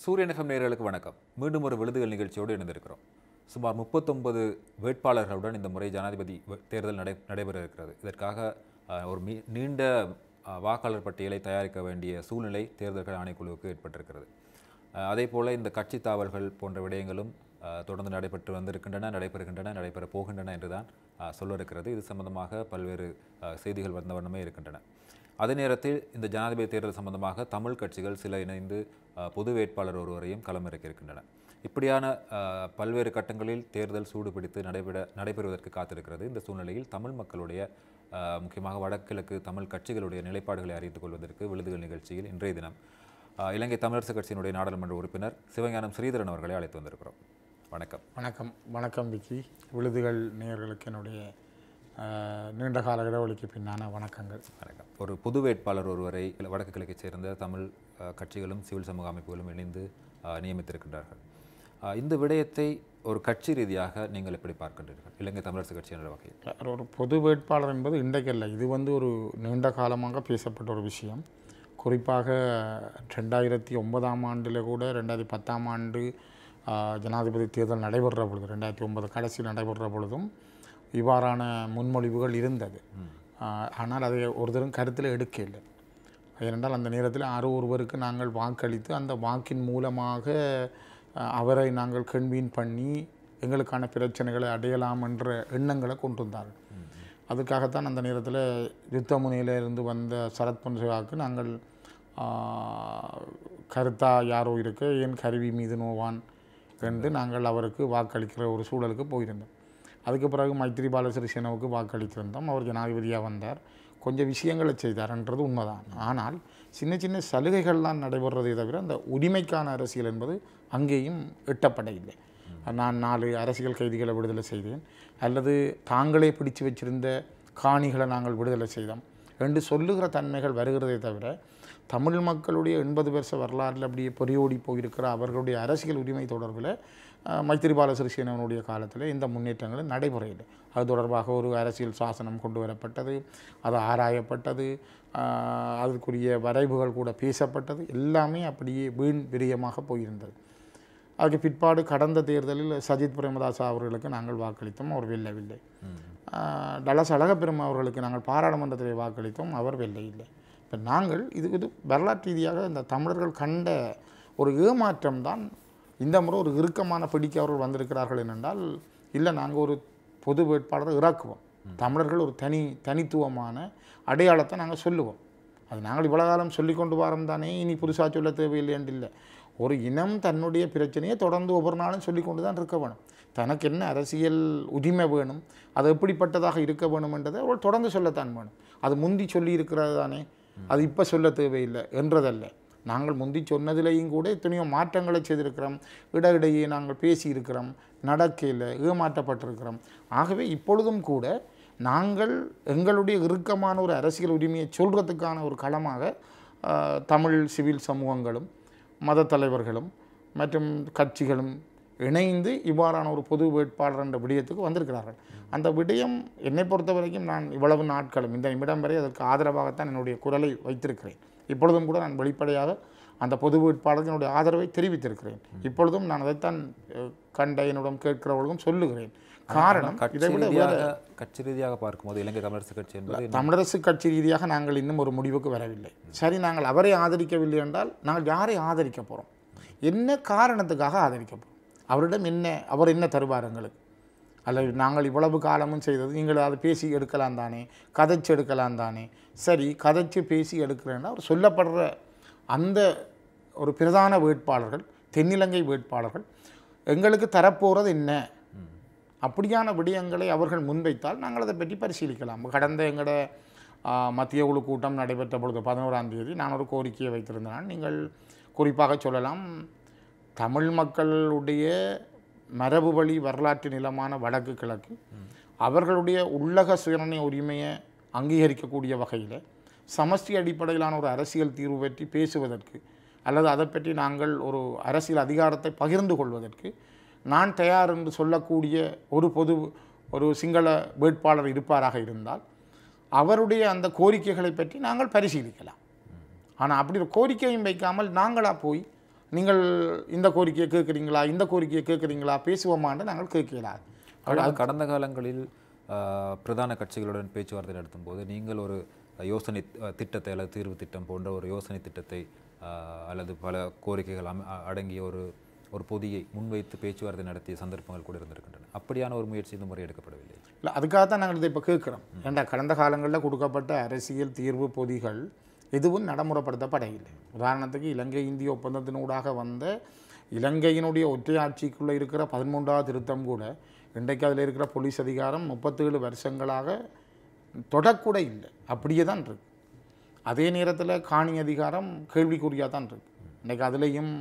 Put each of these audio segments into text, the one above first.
சூரியன் எஃப்எம் நேயர்களுக்கு வணக்கம் மீண்டும் ஒரு விழுதுகள் நிகழ்ச்சியோடு இணைந்திருக்கிறோம் சுமார் முப்பத்தொன்பது வேட்பாளர்களுடன் இந்த முறை ஜனாதிபதி வ- தேர்தல் நடை நடைபெற இருக்கிறது இதற்காக அஹ், ஒரு மீ நீண்ட அஹ், வாக்காளர் பட்டியலை தயாரிக்க வேண்டிய சூழ்நிலை தேர்தல்கள் ஆணைக்குழுவுக்கு ஏற்பட்டிருக்கிறது அஹ், அதே போல இந்த கட்சி தாவல்கள் போன்ற விடயங்களும் அஹ், தொடர்ந்து நடைபெற்று வந்திருக்கின்றன நடைபெறுகின்றன நடைபெற போகின்றன என்றுதான் அஹ், சொல்ல இருக்கிறது இது சம்பந்தமாக பல்வேறு அஹ், செய்திகள் வந்த வண்ணமே இருக்கின்றன அதே நேரத்தில் இந்த ஜனாதிபதி தேர்தல் சம்பந்தமாக தமிழ் கட்சிகள் சில இணைந்து அஹ், பொது வேட்பாளர் ஒருவரையும் களமிறக்கியிருக்கின்றன இப்படியான அஹ், பல்வேறு கட்டங்களில் தேர்தல் சூடுபிடித்து நடைபெற நடைபெறுவதற்கு காத்திருக்கிறது இந்த சூழ்நிலையில் தமிழ் மக்களுடைய அஹ், முக்கியமாக வடகிழக்கு தமிழ் கட்சிகளுடைய நிலைப்பாடுகளை அறிந்து கொள்வதற்கு விழுதுகள் நிகழ்ச்சியில் இன்றைய தினம் அஹ், இலங்கை தமிழரசு கட்சியினுடைய நாடாளுமன்ற உறுப்பினர் சிவஞானம் ஸ்ரீதரன் அவர்களை அழைத்து வந்திருக்கிறோம் வணக்கம் வணக்கம் வணக்கம் விக்கி விழுதுகள் நேயர்களுக்கு என்னுடைய அஹ், நீண்ட கால இடைவெளிக்கு பின்னான வணக்கங்கள் வணக்கம் ஒரு பொது வேட்பாளர் ஒருவரை இல்ல வடக்கு கிழக்கைச் சேர்ந்த தமிழ் அஹ், கட்சிகளும் சிவில் சமூக அமைப்புகளும் இணைந்து அஹ், நியமித்திருக்கின்றார்கள் அஹ், இந்த விடயத்தை ஒரு கட்சி ரீதியாக நீங்கள் எப்படி பார்க்கின்றீர்கள் இலங்கை தமிழரசு கட்சி என்ற வகையில் ஒரு- ஒரு பொது வேட்பாளர் என்பது இன்றைக்கல்ல இது வந்து ஒரு நீண்ட காலமாக பேசப்பட்ட ஒரு விஷயம் குறிப்பாக ரெண்டாயிரத்தி ஒன்பதாம் ஆண்டில் கூட ரெண்டாயிரத்தி பத்தாம் ஆண்டு அஹ், ஜனாதிபதி தேர்தல் நடைபெறுற பொழுது ரெண்டாயிரத்தி ஒன்பது கடைசி நடைபெறுற பொழுதும் இவ்வாறான முன்மொழிவுகள் இருந்தது அஹ், ஆனால் அதை ஒருத்தரும் கருத்தில் எடுக்கவில்லை ஏனென்றால் அந்த நேரத்தில் ஆறு ஒருவருக்கு நாங்கள் வாக்களித்து அந்த வாக்கின் மூலமாக அஹ், அவரை நாங்கள் கன்வீன் பண்ணி எங்களுக்கான பிரச்சனைகளை அடையலாம் என்ற எண்ணங்களை கொண்டு வந்தார்கள் அதுக்காகத்தான் அந்த நேரத்தில் யுத்த முனையில இருந்து வந்த சரத் பொன்சேகாவுக்கு நாங்கள் ஆஹ், கருத்தா யாரோ இருக்க ஏன் கருவி மீது நோவான் என்று நாங்கள் அவருக்கு வாக்களிக்கிற ஒரு சூழலுக்கு போயிருந்தோம் அதுக்கு பிறகு மைத்ரி பாலசிறிசேனாவுக்கு வாக்களித்திருந்தோம் அவர் ஜனாதிபதியாக வந்தார் கொஞ்சம் விஷயங்களை செய்தார்ன்றது உண்மைதான் ஆனால் சின்ன சின்ன சலுகைகள் தான் நடைபெறதே தவிர அந்த உரிமைக்கான அரசியல் என்பது அங்கேயும் எட்டப்பட இல்லை நான் நாலு அரசியல் கைதிகளை விடுதலை செய்தேன் அல்லது தாங்களே பிடிச்சு வச்சிருந்த காணிகளை நாங்கள் விடுதலை செய்தோம் என்று சொல்லுகிற தன்மைகள் வருகிறதே தவிர தமிழ் மக்களுடைய எண்பது வருஷ வரலாறில் அப்படியே பொறியோடி போயிருக்கிற அவர்களுடைய அரசியல் உரிமை தொடர்பில் அஹ், மைத்திரிபால சிறிசேனவனுடைய காலத்தில் இந்த முன்னேற்றங்கள் நடைபெறவில்லை அது தொடர்பாக ஒரு அரசியல் சாசனம் கொண்டு வரப்பட்டது அது ஆராயப்பட்டது அஹ், அதற்குரிய வரைவுகள் கூட பேசப்பட்டது எல்லாமே அப்படியே வீண் விரயமாக போயிருந்தது அதுக்கு பிற்பாடு கடந்த தேர்தலில் சஜித் பிரேமதாசா அவர்களுக்கு நாங்கள் வாக்களித்தோம் அவர் வெல்லவில்லை ஆஹ் டலஸ் அழகப்பெருமா அவர்களுக்கு நாங்கள் பாராளுமன்றத்தில் வாக்களித்தோம் அவர் வெல்ல இல்லை இப்போ நாங்கள் இது இது வரலாற்று ரீதியாக இந்த தமிழர்கள் கண்ட ஒரு ஏமாற்றம் தான் இந்த முறை ஒரு இறுக்கமான பிடிக்க அவர்கள் வந்திருக்கிறார்கள் என்னென்றால் இல்லை நாங்கள் ஒரு பொது வேட்பாளரை இறக்குவோம் தமிழர்கள் ஒரு தனி தனித்துவமான அடையாளத்தை நாங்கள் சொல்லுவோம் அது நாங்கள் இவ்வளோ காலம் சொல்லி கொண்டு வரோம் தானே இனி புதுசாக சொல்ல தேவையில்லைன்னு இல்லை ஒரு இனம் தன்னுடைய பிரச்சனையை தொடர்ந்து ஒவ்வொரு நாளும் சொல்லி கொண்டு தான் இருக்க வேணும் தனக்கு என்ன அரசியல் உரிமை வேணும் அது எப்படிப்பட்டதாக இருக்க வேணும் என்றதை அவர்கள் தொடர்ந்து சொல்லத்தான் வேணும் அது முந்தி சொல்லி இருக்கிறது தானே அது இப்போ சொல்ல தேவையில்லை என்றதல்ல நாங்கள் முந்தி சொன்னதிலேயும் கூட எத்தனையோ மாற்றங்களை செய்திருக்கிறோம் இடையிடையே நாங்கள் பேசியிருக்கிறோம் நடக்கையில் ஏமாற்றப்பட்டிருக்கிறோம் ஆகவே இப்பொழுதும் கூட நாங்கள் எங்களுடைய இறுக்கமான ஒரு அரசியல் உரிமையை சொல்கிறதுக்கான ஒரு களமாக ஆஹ், தமிழ் சிவில் சமூகங்களும் மத தலைவர்களும் மற்றும் கட்சிகளும் இணைந்து இவ்வாறான ஒரு பொது வேட்பாளர் என்ற விடயத்துக்கு வந்திருக்கிறார்கள் அந்த விடயம் என்னை பொறுத்த வரைக்கும் நான் இவ்வளவு நாட்களும் இந்த நிமிடம் வரை அதற்கு ஆதரவாகத்தான் என்னுடைய குரலை வைத்திருக்கிறேன் இப்பொழுதும் கூட நான் வெளிப்படையாக அந்த பொது வேட்பாளருக்கு என்னுடைய ஆதரவை தெரிவித்திருக்கிறேன் இப்பொழுதும் நான் அதைத்தான் அஹ், கண்ட என்னிடம் கேட்கிறவர்களுக்கும் சொல்லுகிறேன் காரணம் கட்சி இதை விட ரீதியாக கட்சி ரீதியாக பார்க்கும்போது இலங்கை தமிழரசு கட்சி என்பது தமிழரசு கட்சி ரீதியாக நாங்கள் இன்னும் ஒரு முடிவுக்கு வரவில்லை சரி நாங்கள் அவரை ஆதரிக்கவில்லை என்றால் நாங்கள் யாரை ஆதரிக்க போகிறோம் என்ன காரணத்துக்காக ஆதரிக்க போகிறோம் அவரிடம் என்ன அவர் என்ன தருவார் எங்களுக்கு அல்லது நாங்கள் இவ்வளவு காலமும் செய்தது நீங்கள் அதை பேசி எடுக்கலாம் தானே கதைச்சு எடுக்கலாம் தானே சரி கதைச்சு பேசி எடுக்கிறேன்னா அவர் சொல்லப்படுற அந்த ஒரு பிரதான வேட்பாளர்கள் தென்னிலங்கை வேட்பாளர்கள் எங்களுக்கு தரப்போகிறது என்ன அப்படியான விடயங்களை அவர்கள் முன்வைத்தால் நாங்கள் அதை பற்றி பரிசீலிக்கலாம் கடந்த எங்களோட ஆ, மத்திய குழு கூட்டம் நடைபெற்ற பொழுது பதினோராம் தேதி நான் ஒரு கோரிக்கையை வைத்திருந்தேன் நீங்கள் குறிப்பாக சொல்லலாம் தமிழ் மக்களுடைய மரபு வழி வரலாற்று நிலமான வடக்கு கிழக்கு அவர்களுடைய உள்ளக சுயநிர்ணய உரிமையை அங்கீகரிக்கக்கூடிய வகையில் சமஷ்டி அடிப்படையிலான ஒரு அரசியல் தீர்வு பற்றி பேசுவதற்கு அல்லது அதை பற்றி நாங்கள் ஒரு அரசியல் அதிகாரத்தை பகிர்ந்து கொள்வதற்கு நான் தயார் என்று சொல்லக்கூடிய ஒரு பொது ஒரு சிங்கள வேட்பாளர் இருப்பாராக இருந்தால் அவருடைய அந்த கோரிக்கைகளை பற்றி நாங்கள் பரிசீலிக்கலாம் ஆனால் அப்படி ஒரு கோரிக்கையும் வைக்காமல் நாங்களாக போய் நீங்கள் இந்த கோரிக்கையை கேட்குறீங்களா இந்த கோரிக்கையை கேட்குறீங்களா பேசுவோமான்னு நாங்கள் கேட்கலாது கடந்த- கடந்த காலங்களில் ஆஹ், பிரதான கட்சிகளுடன் பேச்சுவார்த்தை நடத்தும் போது நீங்கள் ஒரு யோசனை அஹ், திட்டத்தை அல்லது தீர்வு திட்டம் போன்ற ஒரு யோசனை திட்டத்தை ஆஹ், அல்லது பல கோரிக்கைகள் அம- அ- அடங்கிய ஒரு ஒரு பொதியை முன்வைத்து பேச்சுவார்த்தை நடத்திய சந்தர்ப்பங்கள் கூட இருந்திருக்கின்றன அப்படியான ஒரு முயற்சி இந்த முறை எடுக்கப்படவில்லை இல்லை அதுக்காக தான் நாங்கள் இதை இப்போ கேட்குறோம் ஏன்டா கடந்த காலங்களில் கொடுக்கப்பட்ட அரசியல் தீர்வு பொதிகள் எதுவும் நடைமுறைப்படுத்தப்படவில்லை உதாரணத்துக்கு இலங்கை இந்திய ஒப்பந்தத்தினூடாக வந்த இலங்கையினுடைய ஒற்றையாட்சிக்குள்ளே இருக்கிற பதிமூன்றாவது திருத்தம் கூட இன்றைக்கு அதில் இருக்கிற போலீஸ் அதிகாரம் முப்பத்தேழு வருஷங்களாக தொடக்கூட இல்லை அப்படியே தான் இருக்கு அதே நேரத்தில் காணி அதிகாரம் கேள்விக்குறியாக தான் இருக்கு இன்றைக்கு அதுலேயும்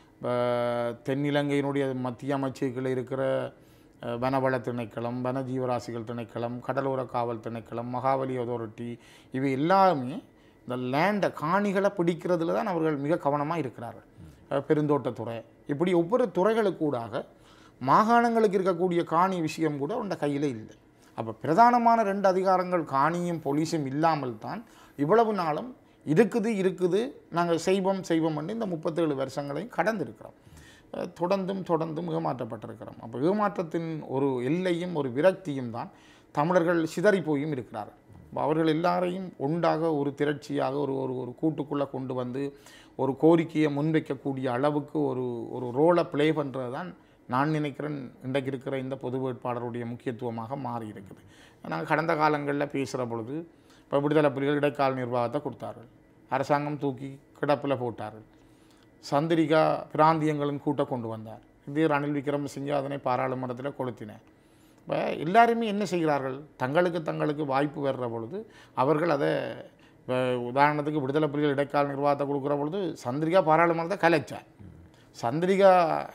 அஹ், தென்னிலங்கையினுடைய மத்திய அமைச்சுகளில் இருக்கிற அஹ், வனவள திணைக்களம் வன ஜீவராசிகள் திணைக்களம் கடலோர காவல் திணைக்களம் மகாவலி அதாரிட்டி இவை எல்லாமே இந்த லேண்டை காணிகளை பிடிக்கிறதுல தான் அவர்கள் மிக கவனமாக இருக்கிறார்கள் அஹ், பெருந்தோட்டத்துறை இப்படி ஒவ்வொரு துறைகளுக்கூடாக மாகாணங்களுக்கு இருக்கக்கூடிய காணி விஷயம் கூட உண்ட கையில் இல்லை அப்போ பிரதானமான ரெண்டு அதிகாரங்கள் காணியும் போலீஸும் இல்லாமல் தான் இவ்வளவு நாளும் இருக்குது இருக்குது நாங்கள் செய்வோம் செய்வோம் என்று இந்த முப்பத்தேழு வருஷங்களையும் கடந்திருக்கிறோம் அஹ் தொடர்ந்தும் தொடர்ந்தும் ஏமாற்றப்பட்டிருக்கிறோம் அப்போ ஏமாற்றத்தின் ஒரு எல்லையும் ஒரு விரக்தியும் தான் தமிழர்கள் சிதறி போயும் இருக்கிறார்கள் அப்ப அவர்கள் எல்லாரையும் ஒன்றாக ஒரு திரட்சியாக ஒரு ஒரு ஒரு கூட்டுக்குள்ளே கொண்டு வந்து ஒரு கோரிக்கையை முன்வைக்கக்கூடிய அளவுக்கு ஒரு ஒரு ரோலை ப்ளே பண்ணுறது தான் நான் நினைக்கிறேன் இன்றைக்கு இருக்கிற இந்த பொது வேட்பாளருடைய முக்கியத்துவமாக மாறி இருக்குது நாங்கள் கடந்த காலங்களில் பேசுகிற பொழுது இப்போ விடுதலை புலிகள் இடைக்கால நிர்வாகத்தை கொடுத்தார்கள் அரசாங்கம் தூக்கி கிடப்பில் போட்டார்கள் சந்திரிகா பிராந்தியங்களும் கூட்ட கொண்டு வந்தார் இந்திய ரணில் விக்ரமசிங்கே அதனை பாராளுமன்றத்தில் கொளுத்தினார் இப்போ எல்லாருமே என்ன செய்கிறார்கள் தங்களுக்கு தங்களுக்கு வாய்ப்பு வர்ற பொழுது அவர்கள் அதை இப்போ உதாரணத்துக்கு விடுதலை புலிகள் இடைக்கால நிர்வாகத்தை கொடுக்குற பொழுது சந்திரிகா பாராளுமன்றத்தை கலைச்சார் சந்திரிகா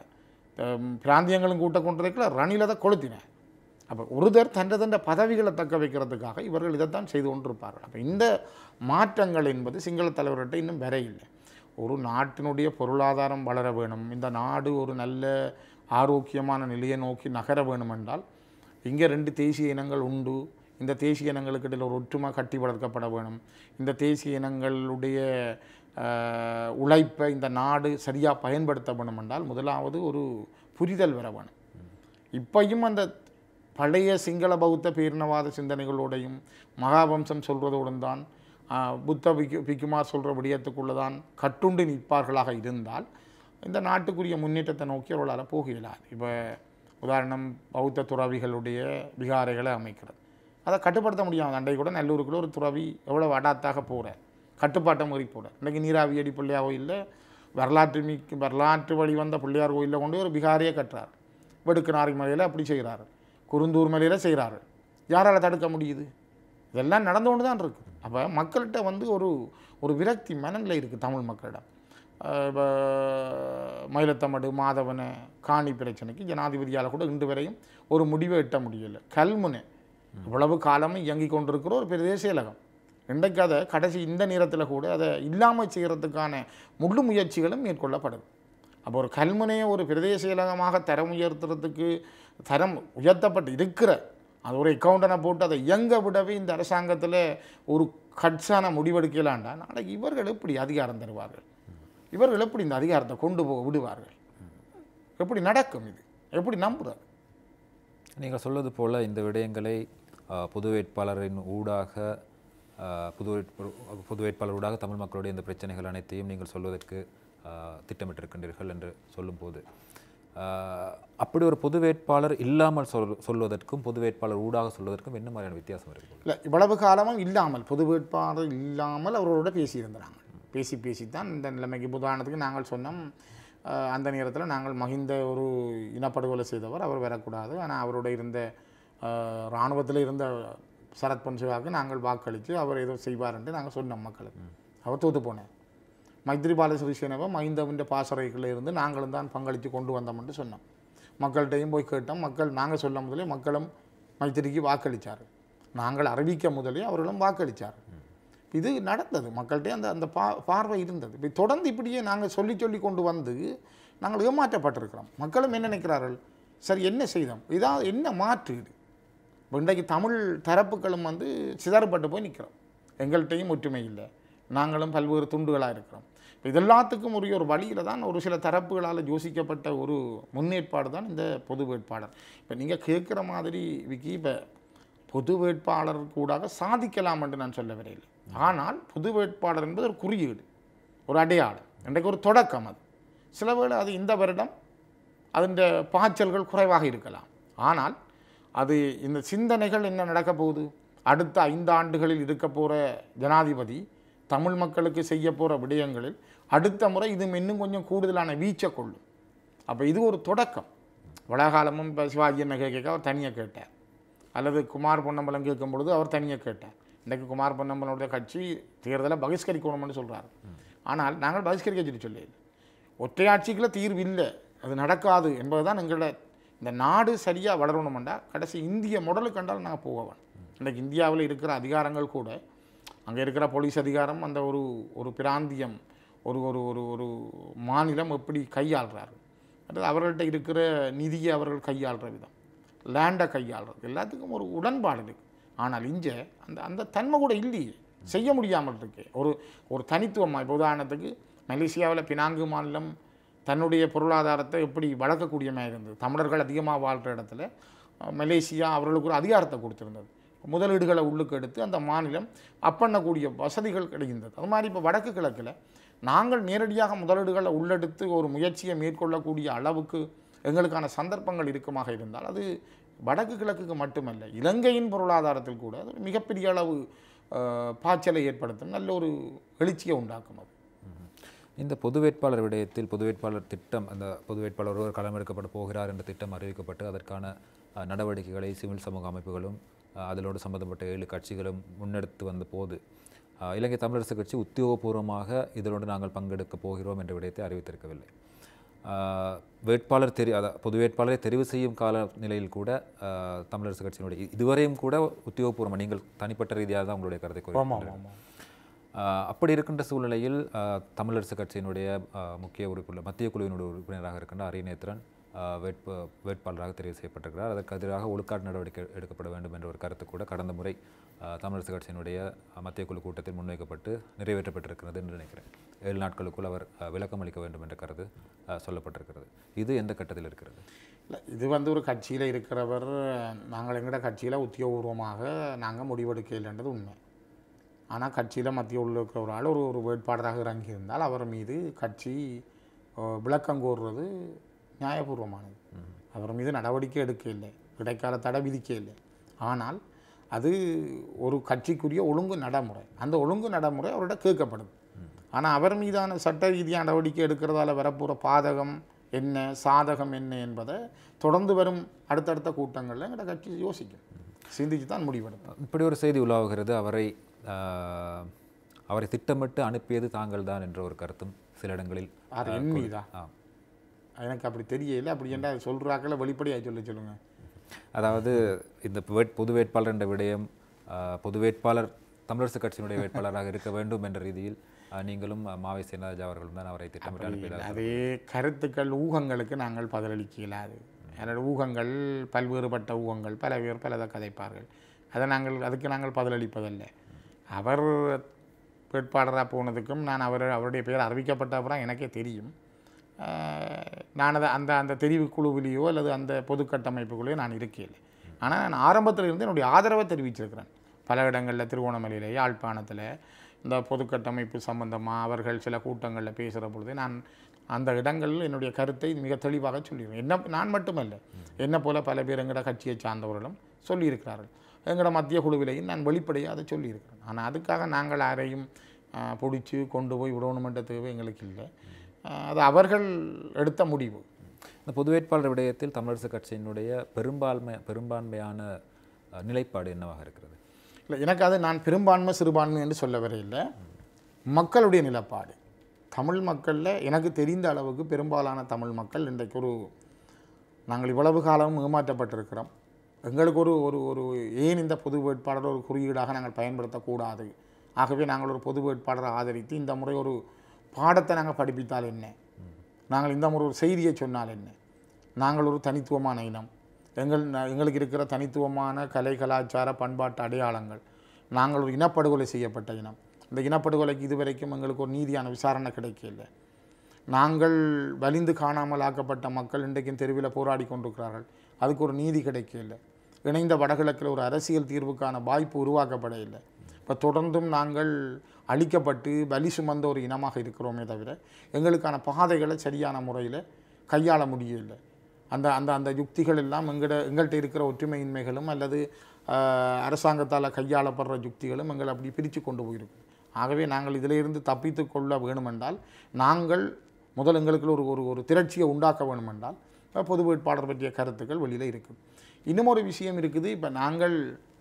ஹம், பிராந்தியங்களும் கூட்ட கொண்டதுக்குள்ள ரணில் அதை கொளுத்தினார் அப்போ ஒருத்தர் தண்ட தண்ட பதவிகளை தக்க வைக்கிறதுக்காக இவர்கள் இதைத்தான் செய்து கொண்டிருப்பார்கள் அப்போ இந்த மாற்றங்கள் என்பது சிங்கள தலைவர்கிட்ட இன்னும் வர இல்லை ஒரு நாட்டினுடைய பொருளாதாரம் வளர வேணும் இந்த நாடு ஒரு நல்ல ஆரோக்கியமான நிலையை நோக்கி நகர வேணும் என்றால் இங்கே ரெண்டு தேசிய இனங்கள் உண்டு இந்த தேசிய இனங்களுக்கு இடையில் ஒரு ஒற்றுமை கட்டி வளர்க்கப்பட வேணும் இந்த தேசிய இனங்களுடைய ஆஹ், உழைப்பை இந்த நாடு சரியாக பயன்படுத்த வேணும் என்றால் முதலாவது ஒரு புரிதல் வர வேணும் இப்பையும் அந்த பழைய சிங்கள பௌத்த பேரினவாத சிந்தனைகளோடையும் மகாவம்சம் சொல்வதோடும் தான் ஆஹ், புத்த பிக்கு பிக்குமார் சொல்கிற விடயத்துக்குள்ளே தான் கட்டுண்டு நிற்பார்களாக இருந்தால் இந்த நாட்டுக்குரிய முன்னேற்றத்தை நோக்கி அவர்களால் போக இயலாது இப்போ உதாரணம் பௌத்த துறவிகளுடைய விகாரைகளை அமைக்கிறது அதை கட்டுப்படுத்த முடியாது அண்டை கூட நல்லூருக்குள்ள ஒரு துறவி எவ்வளோ அடாத்தாக போகிற கட்டுப்பாட்டை மீறி போகிற இன்றைக்கி நீராவி அடி பிள்ளையார் கோயிலில் வரலாற்று மிக்க வரலாற்று வழி வந்த பிள்ளையார் கோயிலில் கொண்டு ஒரு விகாரையை கட்டுறார் வெடுக்குநாரி மலையில் அப்படி செய்கிறாரு குருந்தூர் மலையில் செய்கிறாரு யாரால் தடுக்க முடியுது இதெல்லாம் நடந்து கொண்டு தான் இருக்குது அப்போ மக்கள்கிட்ட வந்து ஒரு ஒரு விரக்தி மனநிலை இருக்குது தமிழ் மக்களிடம் அஹ் இப்ப மயிலத்தமடு மாதவன காணி பிரச்சனைக்கு ஜனாதிபதியால் கூட இன்று வரையும் ஒரு முடிவை எட்ட முடியலை கல்முனை இவ்வளவு காலமும் இயங்கி கொண்டிருக்கிற ஒரு பிரதேச செயலகம் இன்றைக்கு அதை கடைசி இந்த நேரத்தில் கூட அதை இல்லாமல் செய்கிறதுக்கான முழு முயற்சிகளும் மேற்கொள்ளப்படுது அப்போ ஒரு கல்முனையை ஒரு பிரதேச செயலகமாக தரம் உயர்த்துறதுக்கு தரம் உயர்த்தப்பட்டு இருக்கிற அது ஒரு அக்கௌண்டனை போட்டு அதை இயங்க விடவே இந்த அரசாங்கத்தில் ஒரு கட்சான முடிவெடுக்கலாண்டா நாளைக்கு இவர்கள் எப்படி அதிகாரம் தருவார்கள் இவர்கள் எப்படி இந்த அதிகாரத்தை கொண்டு போக விடுவார்கள் எப்படி நடக்கும் இது எப்படி நம்புறது நீங்கள் சொல்வது போல இந்த விடயங்களை ஆஹ், பொது வேட்பாளரின் ஊடாக ஆஹ், பொது வேட்பு- பொது வேட்பாளர் ஊடாக தமிழ் மக்களுடைய இந்த பிரச்சனைகள் அனைத்தையும் நீங்கள் சொல்வதற்கு ஆஹ், திட்டமிட்டிருக்கின்றீர்கள் என்று சொல்லும்போது ஆஹ், அப்படி ஒரு பொது வேட்பாளர் இல்லாமல் சொல் சொல்வதற்கும் பொது வேட்பாளர் ஊடாக சொல்வதற்கும் என்ன மாதிரியான வித்தியாசம் இருக்கு இல்லை இவ்வளவு காலமும் இல்லாமல் பொது வேட்பாளர் இல்லாமல் அவர்களோட பேசியிருந்தாங்க பேசி பேசி தான் இந்த நிலைமைக்கு இப்ப உதாரணத்துக்கு நாங்கள் சொன்னோம் அஹ், அந்த நேரத்தில் நாங்கள் மகிந்த ஒரு இனப்படுகொலை செய்தவர் அவர் வரக்கூடாது ஆனால் அவரோட இருந்த இராணுவத்தில் இருந்த சரத் பொன்சேகாவுக்கு நாங்கள் வாக்களித்து அவர் ஏதோ செய்வார் என்று நாங்கள் சொன்னோம் மக்களுக்கு அவர் தோத்து போனார் மைத்ரிபால சிறிசேனவை மைந்தவின் பாசறைகளில் இருந்து நாங்களும் தான் பங்களித்து கொண்டு வந்தோம் என்று சொன்னோம் மக்கள்கிட்டையும் போய் கேட்டோம் மக்கள் நாங்கள் சொல்ல முதலே மக்களும் மைத்திரிக்கு வாக்களித்தார் நாங்கள் அறிவிக்க முதலே அவர்களும் வாக்களித்தார் இது நடந்தது மக்கள்கிட்ட அந்த அந்த பா பார்வை இருந்தது இப்போ தொடர்ந்து இப்படியே நாங்கள் சொல்லி சொல்லி கொண்டு வந்து நாங்கள் ஏமாற்றப்பட்டிருக்கிறோம் மக்களும் என்ன நினைக்கிறார்கள் சரி என்ன செய்தோம் இதான் என்ன மாற்று இது இப்ப இன்றைக்கு தமிழ் தரப்புகளும் வந்து சிதறப்பட்டு போய் நிற்கிறோம் எங்கள்கிட்டையும் ஒற்றுமை இல்லை நாங்களும் பல்வேறு துண்டுகளாக இருக்கிறோம் இது எல்லாத்துக்கும் உரிய ஒரு வழியில் தான் ஒரு சில தரப்புகளால் யோசிக்கப்பட்ட ஒரு முன்னேற்பாடு தான் இந்த பொது வேட்பாளர் இப்போ நீங்கள் கேட்குற மாதிரி விக்கி இப்போ பொது வேட்பாளர் கூடாக சாதிக்கலாம் என்று நான் சொல்ல வரையில்லை ஆனால் பொது வேட்பாளர் என்பது ஒரு குறியீடு ஒரு அடையாளம் இன்றைக்கு ஒரு தொடக்கம் அது சில வேளை அது இந்த வருடம் அதன் பாய்ச்சல்கள் குறைவாக இருக்கலாம் ஆனால் அது இந்த சிந்தனைகள் என்ன நடக்க போகுது அடுத்த ஐந்து ஆண்டுகளில் இருக்க போகிற ஜனாதிபதி தமிழ் மக்களுக்கு செய்ய போகிற விடயங்களில் அடுத்த முறை இது இன்னும் கொஞ்சம் கூடுதலான வீச்சை கொள்ளும் அப்போ இது ஒரு தொடக்கம் வடகாலமும் இப்போ சிவாஜி என்ன கேட்க அவர் தனியாக கேட்டார் அல்லது குமார் பொன்னம்பலம் கேட்கும் பொழுது அவர் தனியாக கேட்டார் இன்றைக்கு குமார் பொன்னம்பலனுடைய கட்சி தேர்தலை பகிஷ்கரிக்கணும்னு சொல்றாரு ஆனால் நாங்கள் பகிஷ்கரிக்க சொல்லி சொல்லல ஒற்றையாட்சிக்குள்ள தீர்வு இல்லை அது நடக்காது என்பதுதான் எங்களோட இந்த நாடு சரியாக வளரணுமெண்டா கடைசி இந்திய முடலு கண்டால் நாங்கள் போகவேன் இன்றைக்கு இந்தியாவில் இருக்கிற அதிகாரங்கள் கூட அங்கே இருக்கிற போலீஸ் அதிகாரம் அந்த ஒரு ஒரு பிராந்தியம் ஒரு ஒரு ஒரு ஒரு மாநிலம் எப்படி கையாளுறாரு அடுத்து அவர்கள்ட்ட இருக்கிற நிதியை அவர்கள் கையாளுற விதம் லேண்டை கையாளுறது எல்லாத்துக்கும் ஒரு உடன்பாடு இருக்கு ஆனால் இங்கே அந்த அந்த தன்மை கூட இல்லையே செய்ய முடியாமல் இருக்கு ஒரு ஒரு தனித்துவமாக இப்போ உதாரணத்துக்கு மலேசியாவில் பினாங்கு மாநிலம் தன்னுடைய பொருளாதாரத்தை எப்படி வளர்க்கக்கூடியமாக இருந்தது தமிழர்கள் அதிகமாக வாழ்கிற இடத்துல அஹ், மலேசியா அவர்களுக்கு ஒரு அதிகாரத்தை கொடுத்திருந்தது முதலீடுகளை உள்ளுக்கு எடுத்து அந்த மாநிலம் அப்பண்ணக்கூடிய வசதிகள் கிடைக்கின்றது அது மாதிரி இப்போ வடக்கு கிழக்கில் நாங்கள் நேரடியாக முதலீடுகளை உள்ளெடுத்து ஒரு முயற்சியை மேற்கொள்ளக்கூடிய அளவுக்கு எங்களுக்கான சந்தர்ப்பங்கள் இருக்குமாக இருந்தால் அது வடக்கு கிழக்குக்கு மட்டுமல்ல இலங்கையின் பொருளாதாரத்தில் கூட அது ஒரு மிகப்பெரிய அளவு அஹ், பாய்ச்சலை ஏற்படுத்தும் நல்ல ஒரு எழுச்சியை உண்டாக்கும் அது இந்த பொது வேட்பாளர் விடயத்தில் பொது வேட்பாளர் திட்டம் அந்த பொது வேட்பாளர் ஒருவர் களமெடுக்கப்பட போகிறார் என்ற திட்டம் அறிவிக்கப்பட்டு அதற்கான அஹ், நடவடிக்கைகளை சிவில் சமூக அமைப்புகளும் அஹ், அதனோடு சம்பந்தப்பட்ட ஏழு கட்சிகளும் முன்னெடுத்து வந்த போது அஹ், இலங்கை தமிழரசு கட்சி உத்தியோகபூர்வமாக இதனோடு நாங்கள் பங்கெடுக்கப் போகிறோம் என்ற விடயத்தை அறிவித்திருக்கவில்லை அஹ், வேட்பாளர் தெரி அத பொது வேட்பாளரை தெரிவு செய்யும் கால நிலையில் கூட அஹ், தமிழரசு கட்சியினுடைய இ- இதுவரையும் கூட உத்தியோகபூர்வமாக நீங்கள் தனிப்பட்ட ரீதியாக தான் உங்களுடைய கருத்தை கூறி ஆமாம் ஆமாம் ஆஹ் அப்படி இருக்கின்ற சூழ்நிலையில் ஆஹ் தமிழரசு கட்சியினுடைய ஆஹ் முக்கிய உறுப்பினர் மத்திய குழுவினுடைய உறுப்பினராக இருக்கின்ற அரியநேத்திரன் ஆஹ் வேட்பு வேட்பாளராக தெரிவு செய்யப்பட்டிருக்கிறார் அதற்கு எதிராக ஒழுக்காட்டு நடவடிக்கை எடுக்கப்பட வேண்டும் என்ற ஒரு கருத்து கூட கடந்த முறை ஆஹ் தமிழரசு கட்சியினுடைய ஆஹ் மத்திய குழு கூட்டத்தில் முன்வைக்கப்பட்டு நிறைவேற்றப்பட்டிருக்கிறது என்று நினைக்கிறேன் ஏழு நாட்களுக்குள் அவர் ஆஹ் விளக்கம் அளிக்க வேண்டும் என்ற கருத்து ஆஹ் சொல்லப்பட்டிருக்கிறது இது எந்த கட்டத்தில் இருக்கிறது இல்லை இது வந்து ஒரு கட்சியில் இருக்கிறவர் நாங்கள் எங்கட கட்சியில் உத்தியோகபூர்வமாக நாங்கள் முடிவெடுக்கலைன்றது உண்மை ஆனால் கட்சியில் மத்திய உள்ள இருக்கிற ஒரு ஆள் ஒரு ஒரு வேட்பாளராக இறங்கியிருந்தால் அவர் மீது கட்சி அஹ், விளக்கம் கோருறது நியாயபூர்வமானது அவர் மீது நடவடிக்கை எடுக்க இல்லை இடைக்கால தடை விதிக்க இல்லை ஆனால் அது ஒரு கட்சிக்குரிய ஒழுங்கு நடைமுறை அந்த ஒழுங்கு நடைமுறை அவர்கிட்ட கேட்கப்படுது ஆனால் அவர் மீதான சட்ட ரீதியாக நடவடிக்கை எடுக்கிறதால வரப்போகிற பாதகம் என்ன சாதகம் என்ன என்பதை தொடர்ந்து வரும் அடுத்தடுத்த கூட்டங்களில் எங்களோட கட்சி யோசிக்கும் சிந்திச்சு தான் முடிவெடுக்கும் இப்படி ஒரு செய்தி உலாவுகிறது அவரை ஆஹ் அவரை திட்டமிட்டு அனுப்பியது தாங்கள் தான் என்ற ஒரு கருத்தும் சில இடங்களில் அது என் மீதா ஆ எனக்கு அப்படி தெரியல அப்படி என்ன சொல்கிறாக்கள வெளிப்படையாக சொல்ல சொல்லுங்கள் அதாவது இந்த வேட் பொது வேட்பாளர் என்ற விடயம் ஆஹ், பொது வேட்பாளர் தமிழரசு கட்சியினுடைய வேட்பாளராக இருக்க வேண்டும் என்ற ரீதியில் ஆஹ், நீங்களும் ஆஹ், மாவை சேனராஜா அவர்களும் தான் அவரை திட்டமிட்டு அனுப்பியதாக அதே கருத்துக்கள் ஊகங்களுக்கு நாங்கள் பதிலளிக்க இயலாது என்னோட ஊகங்கள் பல்வேறுபட்ட ஊகங்கள் பல பேர் பலதை கதைப்பார்கள் அதை நாங்கள் அதுக்கு நாங்கள் பதிலளிப்பதல்ல அவர் வேட்பாளராக போனதுக்கும் நான் அவர் அவருடைய பேர் அறிவிக்கப்பட்ட அப்புறம் எனக்கே தெரியும் ஆஹ் நான் அதை அந்த அந்த தெரிவு குழுவிலேயோ அல்லது அந்த பொது கட்டமைப்புக்குள்ளேயோ நான் இருக்கேன் ஆனால் நான் ஆரம்பத்தில் இருந்து என்னுடைய ஆதரவை தெரிவிச்சிருக்கிறேன் பல இடங்களில் திருவோணமலையில் யாழ்ப்பாணத்தில் இந்த பொது கட்டமைப்பு சம்பந்தமாக அவர்கள் சில கூட்டங்களில் பேசுகிற பொழுது நான் அந்த இடங்களில் என்னுடைய கருத்தை மிக தெளிவாக சொல்லிடுவேன் என்ன நான் மட்டுமல்ல என்ன போல பல பேர் எங்கட கட்சியை சார்ந்தவர்களும் சொல்லியிருக்கிறார்கள் எங்களோட மத்திய குழுவிலையும் நான் வெளிப்படையாக அதை சொல்லியிருக்கிறேன் ஆனால் அதுக்காக நாங்கள் யாரையும் பிடிச்சி கொண்டு போய் விடணுமென்ற தேவை எங்களுக்கு இல்லை ஆஹ் அது அவர்கள் எடுத்த முடிவு இந்த பொது வேட்பாளர் விடயத்தில் தமிழரசு கட்சியினுடைய பெரும்பான்மை பெரும்பான்மையான ஆஹ், நிலைப்பாடு என்னவாக இருக்கிறது இல்லை எனக்கு அது நான் பெரும்பான்மை சிறுபான்மை என்று சொல்ல வரையில்லை மக்களுடைய நிலப்பாடு தமிழ் மக்களில் எனக்கு தெரிந்த அளவுக்கு பெரும்பாலான தமிழ் மக்கள் இன்றைக்கு ஒரு நாங்கள் இவ்வளவு காலம் ஏமாற்றப்பட்டிருக்கிறோம் எங்களுக்கு ஒரு ஒரு ஒரு ஏன் இந்த பொது வேட்பாளர் ஒரு குறியீடாக நாங்கள் பயன்படுத்தக்கூடாது ஆகவே நாங்கள் ஒரு பொது வேட்பாளரை ஆதரித்து இந்த முறை ஒரு பாடத்தை நாங்கள் படிப்பித்தால் என்ன நாங்கள் இந்த முறை ஒரு செய்தியை சொன்னால் என்ன நாங்கள் ஒரு தனித்துவமான இனம் எங்கள் ந- எங்களுக்கு இருக்கிற தனித்துவமான கலை கலாச்சார பண்பாட்டு அடையாளங்கள் நாங்கள் ஒரு இனப்படுகொலை செய்யப்பட்ட இனம் இந்த இனப்படுகொலைக்கு இதுவரைக்கும் எங்களுக்கு ஒரு நீதியான விசாரணை கிடைக்கல நாங்கள் வலிந்து காணாமல் ஆக்கப்பட்ட மக்கள் இன்றைக்கும் தெருவில் போராடி கொண்டிருக்கிறார்கள் அதுக்கு ஒரு நீதி கிடைக்கல இணைந்த வடகிழக்கில் ஒரு அரசியல் தீர்வுக்கான வாய்ப்பு உருவாக்கப்பட இல்லை இப்போ தொடர்ந்தும் நாங்கள் அழிக்கப்பட்டு வலி சுமந்த ஒரு இனமாக இருக்கிறோமே தவிர எங்களுக்கான பாதைகளை சரியான முறையில் கையாள முடியவில்லை அந்த அந்த அந்த யுக்திகள் எல்லாம் எங்கட எங்கள்கிட்ட இருக்கிற ஒற்றுமையின்மைகளும் அல்லது ஆஹ், அரசாங்கத்தால் கையாளப்படுற யுக்திகளும் எங்களை அப்படி பிரித்து கொண்டு போயிருக்கு ஆகவே நாங்கள் இதிலிருந்து தப்பித்து கொள்ள வேணுமென்றால் நாங்கள் முதல் எங்களுக்குள்ள ஒரு ஒரு ஒரு திரட்சியை உண்டாக்க வேணுமென்றால் இப்ப பொது வேட்பாளர் பற்றிய கருத்துக்கள் வெளியில் இருக்குது இன்னும் ஒரு விஷயம் இருக்குது இப்போ நாங்கள்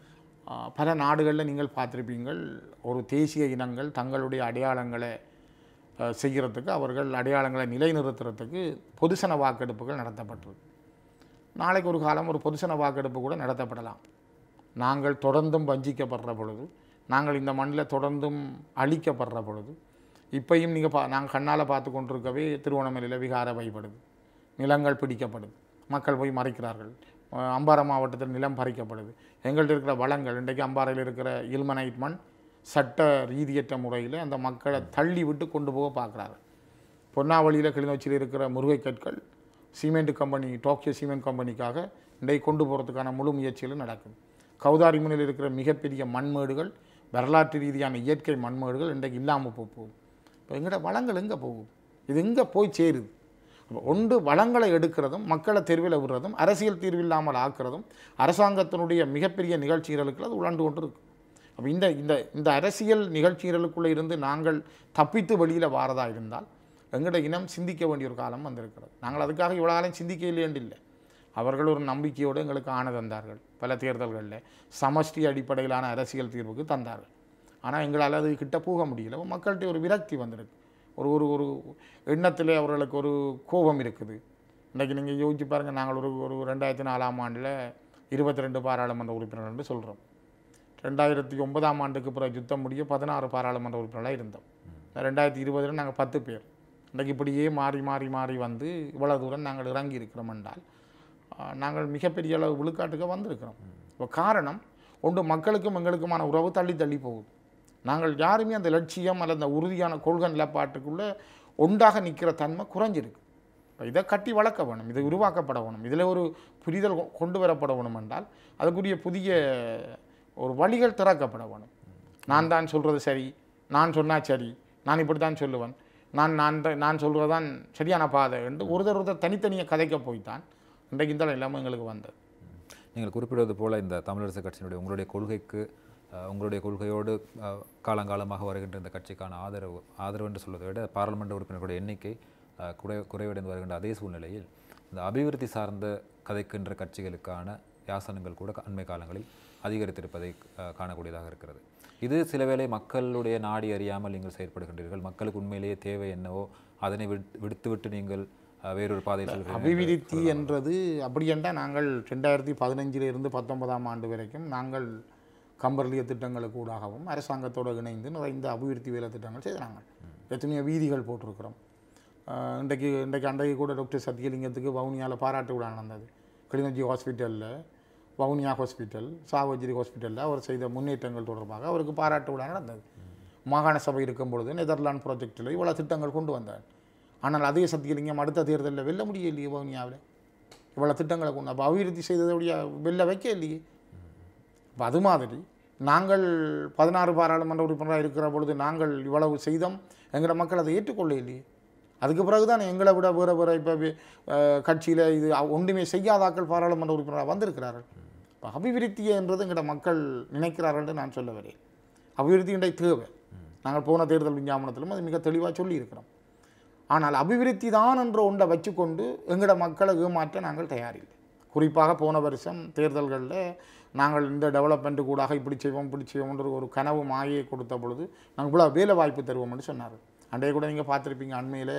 ஆ, பல நாடுகளில் நீங்கள் பார்த்திருப்பீங்கள் ஒரு தேசிய இனங்கள் தங்களுடைய அடையாளங்களை ஆ, செய்கிறதுக்கு அவர்கள் அடையாளங்களை நிலைநிறுத்துறதுக்கு பொதுசன வாக்கெடுப்புகள் நடத்தப்பட்டிருக்கு நாளைக்கு ஒரு காலம் ஒரு பொதுசன வாக்கெடுப்பு கூட நடத்தப்படலாம் நாங்கள் தொடர்ந்தும் வஞ்சிக்கப்படுற பொழுது நாங்கள் இந்த மண்ணில் தொடர்ந்தும் அழிக்கப்படுற பொழுது இப்பையும் நீங்கள் பா நாங்கள் கண்ணால் பார்த்து கொண்டிருக்கவே திருவண்ணாமலையில் விகார வைப்படுது நிலங்கள் பிடிக்கப்படுது மக்கள் போய் மறைக்கிறார்கள் அஹ் அம்பாறை மாவட்டத்தில் நிலம் பறிக்கப்படுது எங்கள்கிட்ட இருக்கிற வளங்கள் இன்றைக்கு அம்பாறையில் இருக்கிற இல்மனைட் மண் சட்ட ரீதியற்ற முறையில் அந்த மக்களை தள்ளி விட்டு கொண்டு போக பார்க்குறார்கள் பொன்னாவளியில் கிளிநொச்சியில் இருக்கிற முருகை கற்கள் சிமெண்ட் கம்பெனி டோக்கியோ சிமெண்ட் கம்பெனிக்காக இன்றைக்கு கொண்டு போகிறதுக்கான முழு முயற்சிகளும் நடக்குது கௌதாரிமனில் இருக்கிற மிகப்பெரிய மண்மேடுகள் வரலாற்று ரீதியான இயற்கை மண்மேடுகள் இன்றைக்கு இல்லாமல் போக போகுது இப்போ எங்கட வளங்கள் எங்கே போகுது இது எங்கே போய் சேருது அப்ப ஒன்று வளங்களை எடுக்கிறதும் மக்களை தெருவில் விடுறதும் அரசியல் தீர்வு இல்லாமல் ஆக்குறதும் அரசாங்கத்தினுடைய மிகப்பெரிய நிகழ்ச்சிகளுக்கு அது உழண்டு கொண்டு இருக்கு அப்போ இந்த இந்த இந்த அரசியல் நிகழ்ச்சிகளுக்குள்ளே இருந்து நாங்கள் தப்பித்து வெளியில் வாரதா இருந்தால் எங்களோட இனம் சிந்திக்க வேண்டிய ஒரு காலம் வந்திருக்கிறது நாங்கள் அதுக்காக இவ்வளோ காலம் சிந்திக்க இல்லையென்று இல்லை அவர்கள் ஒரு நம்பிக்கையோடு எங்களுக்கு ஆணை தந்தார்கள் பல தேர்தல்களில் சமஷ்டி அடிப்படையிலான அரசியல் தீர்வுக்கு தந்தார்கள் ஆனால் எங்களால் அது கிட்ட போக முடியல மக்கள்கிட்ட ஒரு விரக்தி வந்திருக்கு ஒரு ஒரு ஒரு எண்ணத்திலே அவர்களுக்கு ஒரு கோபம் இருக்குது இன்றைக்கி நீங்கள் யோசிச்சு பாருங்கள் நாங்கள் ஒரு ஒரு ரெண்டாயிரத்தி நாலாம் ஆண்டில் இருபத்தி ரெண்டு பாராளுமன்ற உறுப்பினர் என்று சொல்கிறோம் ரெண்டாயிரத்தி ஒன்பதாம் ஆண்டுக்கு பிறகு யுத்தம் முடிய பதினாறு பாராளுமன்ற உறுப்பினராக இருந்தோம் ரெண்டாயிரத்தி இருபதில் நாங்கள் பத்து பேர் இன்றைக்கு இப்படியே மாறி மாறி மாறி வந்து இவ்வளோ தூரம் நாங்கள் இறங்கி இருக்கிறோம் என்றால் ஆஹ், நாங்கள் மிகப்பெரிய அளவு விழுக்காட்டுக்கு வந்திருக்கிறோம் இப்போ காரணம் ஒன்று மக்களுக்கும் எங்களுக்குமான உறவு தள்ளி தள்ளி போகுது நாங்கள் யாருமே அந்த லட்சியம் அல்லது அந்த உறுதியான கொள்கை நிலப்பாட்டுக்குள்ளே ஒன்றாக நிற்கிற தன்மை குறைஞ்சிருக்கு இப்போ இதை கட்டி வளர்க்க வேணும் இது உருவாக்கப்பட வேணும் இதில் ஒரு புரிதல் கொ- கொண்டு வரப்பட வேணும் என்றால் அதுக்குரிய புதிய ஒரு வழிகள் திறக்கப்பட வேணும் நான் தான் சொல்கிறது சரி நான் சொன்னால் சரி நான் இப்படி தான் சொல்லுவேன் நான் நான் தான் நான் சொல்கிறது தான் சரியான பாதை என்று ஒருத்தர் ஒருத்தர் தனித்தனியாக கதைக்க போய்த்தான் இன்றைக்கு இந்த எல்லாமே எங்களுக்கு வந்தது நீங்கள் குறிப்பிடுவது போல இந்த தமிழரசு கட்சியினுடைய உங்களுடைய கொள்கைக்கு அஹ், உங்களுடைய கொள்கையோடு அஹ், காலங்காலமாக வருகின்ற இந்த கட்சிக்கான ஆதரவு ஆதரவு என்று சொல்வதை விட பாராளுமன்ற உறுப்பினர்களுடைய எண்ணிக்கை அஹ், குறை குறைவடைந்து வருகின்ற அதே சூழ்நிலையில் இந்த அபிவிருத்தி சார்ந்த கதைக்கின்ற கட்சிகளுக்கான யாசனங்கள் கூட அண்மை காலங்களில் அதிகரித்திருப்பதை அஹ், காணக்கூடியதாக இருக்கிறது இது சில வேளை மக்களுடைய நாடி அறியாமல் நீங்கள் செயற்படுகின்றீர்கள் மக்களுக்கு உண்மையிலேயே தேவை என்னவோ அதனை விட் விடுத்துவிட்டு நீங்கள் அஹ், வேறொரு பாதையில் செல்கிறீர்கள் என்று அபிவிருத்தி என்றது அப்படி என்றால் நாங்கள் ரெண்டாயிரத்தி பதினஞ்சில் இருந்து பத்தொன்பதாம் ஆண்டு வரைக்கும் நாங்கள் கம்பர்லிய திட்டங்களுக்கு ஊடாகவும் அரசாங்கத்தோடு இணைந்து நிறைந்த அபிவிருத்தி வேலை திட்டங்கள் செய்தாங்க எத்தனையோ வீதிகள் போட்டிருக்கிறோம் ஆஹ் இன்றைக்கு இன்றைக்கு அன்றைக்கு கூட டாக்டர் சத்தியலிங்கத்துக்கு வவுனியாவில் பாராட்டு விழா நடந்தது கிளிநொச்சி ஹாஸ்பிட்டலில் வவுனியா ஹாஸ்பிட்டல் சாவஜிரி ஹாஸ்பிட்டலில் அவர் செய்த முன்னேற்றங்கள் தொடர்பாக அவருக்கு பாராட்டு விழா நடந்தது மாகாண சபை இருக்கும் பொழுது நெதர்லாந்து ப்ராஜெக்டில் இவ்வளோ திட்டங்கள் கொண்டு வந்தார் ஆனால் அதே சத்தியலிங்கம் அடுத்த தேர்தலில் வெல்ல முடியலையே வவுனியாவில் இவ்வளோ திட்டங்களை கொண்டு அப்போ அபிவிருத்தி செய்ததோடைய வெல்ல வைக்க இல்லையே அப்ப அது மாதிரி நாங்கள் பதினாறு பாராளுமன்ற உறுப்பினராக இருக்கிற பொழுது நாங்கள் இவ்வளவு செய்தோம் எங்களோட மக்கள் அதை ஏற்றுக்கொள்ள இல்லையே அதுக்கு பிறகு தான் எங்களை விட வேறு வேறு இப்போ கட்சியில் இது அ- ஒன்றுமே செய்யாதாக்கள் பாராளுமன்ற உறுப்பினராக வந்திருக்கிறார்கள் இப்போ அபிவிருத்தி என்றது எங்களோட மக்கள் நினைக்கிறார்கள் என்று நான் சொல்ல வரேன் அபிவிருத்தி இன்றைய தேவை நாங்கள் போன தேர்தல் விஞ்ஞாபனத்திலும் அது மிக தெளிவாக சொல்லியிருக்கிறோம் ஆனால் அபிவிருத்தி தான் என்ற ஒன்றை வச்சுக்கொண்டு எங்களோட மக்களை ஏமாற்ற நாங்கள் தயாரில்லை குறிப்பாக போன வருஷம் தேர்தல்களில் நாங்கள் இந்த டெவலப்மெண்ட்டு கூடாக இப்படி செய்வோம் இப்படி செய்வோம்ன்ற ஒரு கனவு மாயை கொடுத்த பொழுது நாங்கள் இவ்வளோ வேலை வாய்ப்பு தருவோம்னு சொன்னார் அன்றைய கூட நீங்கள் பார்த்துருப்பீங்க அண்மையில்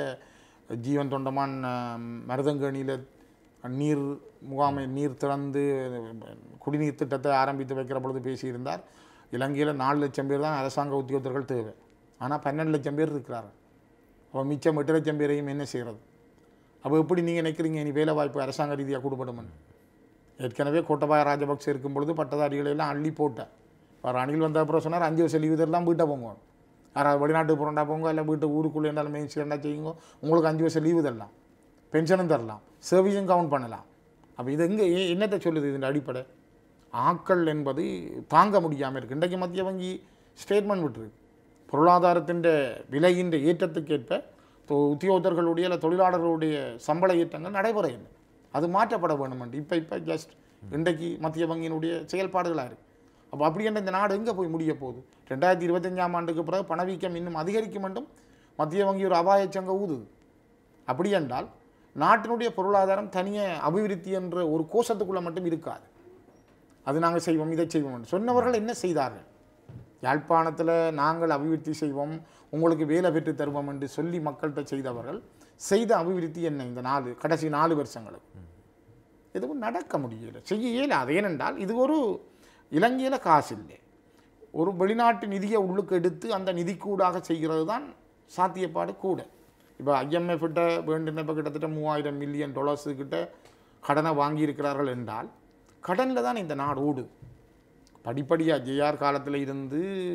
ஜீவன் தொண்டமான் அஹ், மருதங்கேணியில் நீர் முகாமை நீர் திறந்து குடிநீர் திட்டத்தை ஆரம்பித்து வைக்கிற பொழுது பேசியிருந்தார் இலங்கையில் நாலு லட்சம் பேர் தான் அரசாங்க உத்தியோகத்தர்கள் தேவை ஆனால் பன்னெண்டு லட்சம் பேர் இருக்கிறார்கள் அப்போ மிச்சம் எட்டு லட்சம் பேரையும் என்ன செய்கிறது அப்போ எப்படி நீங்கள் நினைக்கிறீங்க இனி வேலை வாய்ப்பு அரசாங்க ரீதியாக கொடுப்படும்னு ஏற்கனவே கோட்டபாய ராஜபக்சே இருக்கும் பொழுது பட்டதாரிகளை எல்லாம் அள்ளி போட்டேன் இப்போ ரணில் வந்த அப்புறம் சொன்னார் அஞ்சு வருஷம் லீவு தரலாம் வீட்டை போங்க யாராவது வெளிநாட்டுக்கு போகிறண்டா போங்க இல்லை வீட்டு ஊருக்குள்ளே இருந்தாலும் மெயின்ஸ்டா செய்யுங்க உங்களுக்கு அஞ்சு வருஷம் லீவு தரலாம் பென்ஷனும் தரலாம் சர்வீஸும் கவுண்ட் பண்ணலாம் அப்போ இது எங்கே என்னத்தை சொல்லுது இதன் அடிப்படை ஆக்கள் என்பது தாங்க முடியாமல் இருக்குது இன்றைக்கு மத்திய வங்கி ஸ்டேட்மெண்ட் விட்டுருக்கு பொருளாதாரத்தின் விலையின் ஏற்றத்துக்கேற்ப தொ- உத்தியோகத்தர்களுடைய இல்லை தொழிலாளர்களுடைய சம்பள ஏற்றங்கள் நடைபெற இல்லை அது மாற்றப்பட வேண்டும் என்று இப்போ இப்போ ஜஸ்ட் இன்றைக்கு மத்திய வங்கியினுடைய செயல்பாடுகளாக இருக்குது அப்போ அப்படி என்ற இந்த நாடு எங்கே போய் முடிய போகுது ரெண்டாயிரத்தி இருபத்தஞ்சாம் ஆண்டுக்கு பிறகு பணவீக்கம் இன்னும் அதிகரிக்கும் என்றும் மத்திய வங்கி ஒரு அபாயச்சங்க ஊதுது அப்படி என்றால் நாட்டினுடைய பொருளாதாரம் தனியே அபிவிருத்தி என்ற ஒரு கோஷத்துக்குள்ளே மட்டும் இருக்காது அது நாங்கள் செய்வோம் இதை செய்வோம் என்று சொன்னவர்கள் என்ன செய்தார்கள் யாழ்ப்பாணத்தில் நாங்கள் அபிவிருத்தி செய்வோம் உங்களுக்கு வேலை பெற்று தருவோம் என்று சொல்லி மக்கள்கிட்ட செய்தவர்கள் செய்த அபிவிருத்தி என்ன இந்த நாலு கடைசி நாலு வருஷங்களுக்கு எதுவும் நடக்க முடியல செய்ய இயலாது ஏனென்றால் இது ஒரு இலங்கையில் காசு இல்லை ஒரு வெளிநாட்டு நிதியை உள்ளுக்கு எடுத்து அந்த நிதிக்கூடாக செய்கிறது தான் சாத்தியப்பாடு கூட இப்போ ஐஎம்எஃப் கிட்ட வேண்டின இப்போ கிட்டத்தட்ட மூவாயிரம் மில்லியன் டாலர்ஸு கிட்ட கடனை வாங்கியிருக்கிறார்கள் என்றால் கடனில் தான் இந்த நாடு ஓடுது படிப்படியாக ஜேஆர் காலத்தில் இருந்து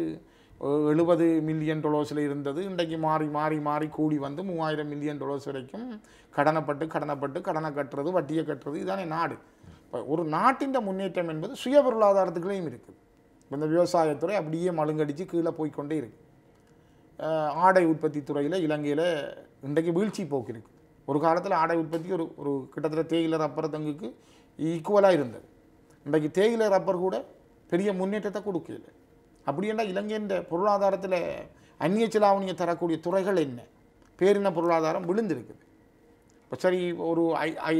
எழுபது மில்லியன் டொலர்ஸில் இருந்தது இன்றைக்கு மாறி மாறி மாறி கூடி வந்து மூவாயிரம் மில்லியன் டொலர்ஸ் வரைக்கும் கடனைப்பட்டு கடனைப்பட்டு கடனை கட்டுறது வட்டியை கட்டுறது இதுதானே நாடு இப்போ ஒரு நாட்டின் முன்னேற்றம் என்பது சுய பொருளாதாரத்துக்குள்ளேயும் இருக்குது இப்ப இந்த விவசாயத்துறை அப்படியே மழுங்கடிச்சு கீழே போய்க்கொண்டே இருக்கு அஹ் ஆடை உற்பத்தி துறையில் இலங்கையில் இன்றைக்கு வீழ்ச்சி போக்கு இருக்கு ஒரு காலத்தில் ஆடை உற்பத்தி ஒரு ஒரு கிட்டத்தட்ட தேயிலை ரப்பர் தங்குக்கு ஈக்குவலாக இருந்தது இன்றைக்கு தேயிலை ரப்பர் கூட பெரிய முன்னேற்றத்தை கொடுக்கல அப்படி என்றால் இலங்கையின் பொருளாதாரத்தில் அந்நிய செலாவணியை தரக்கூடிய துறைகள் என்ன பேரின பொருளாதாரம் விழுந்திருக்குது இப்போ சரி ஒரு ஐ ஐ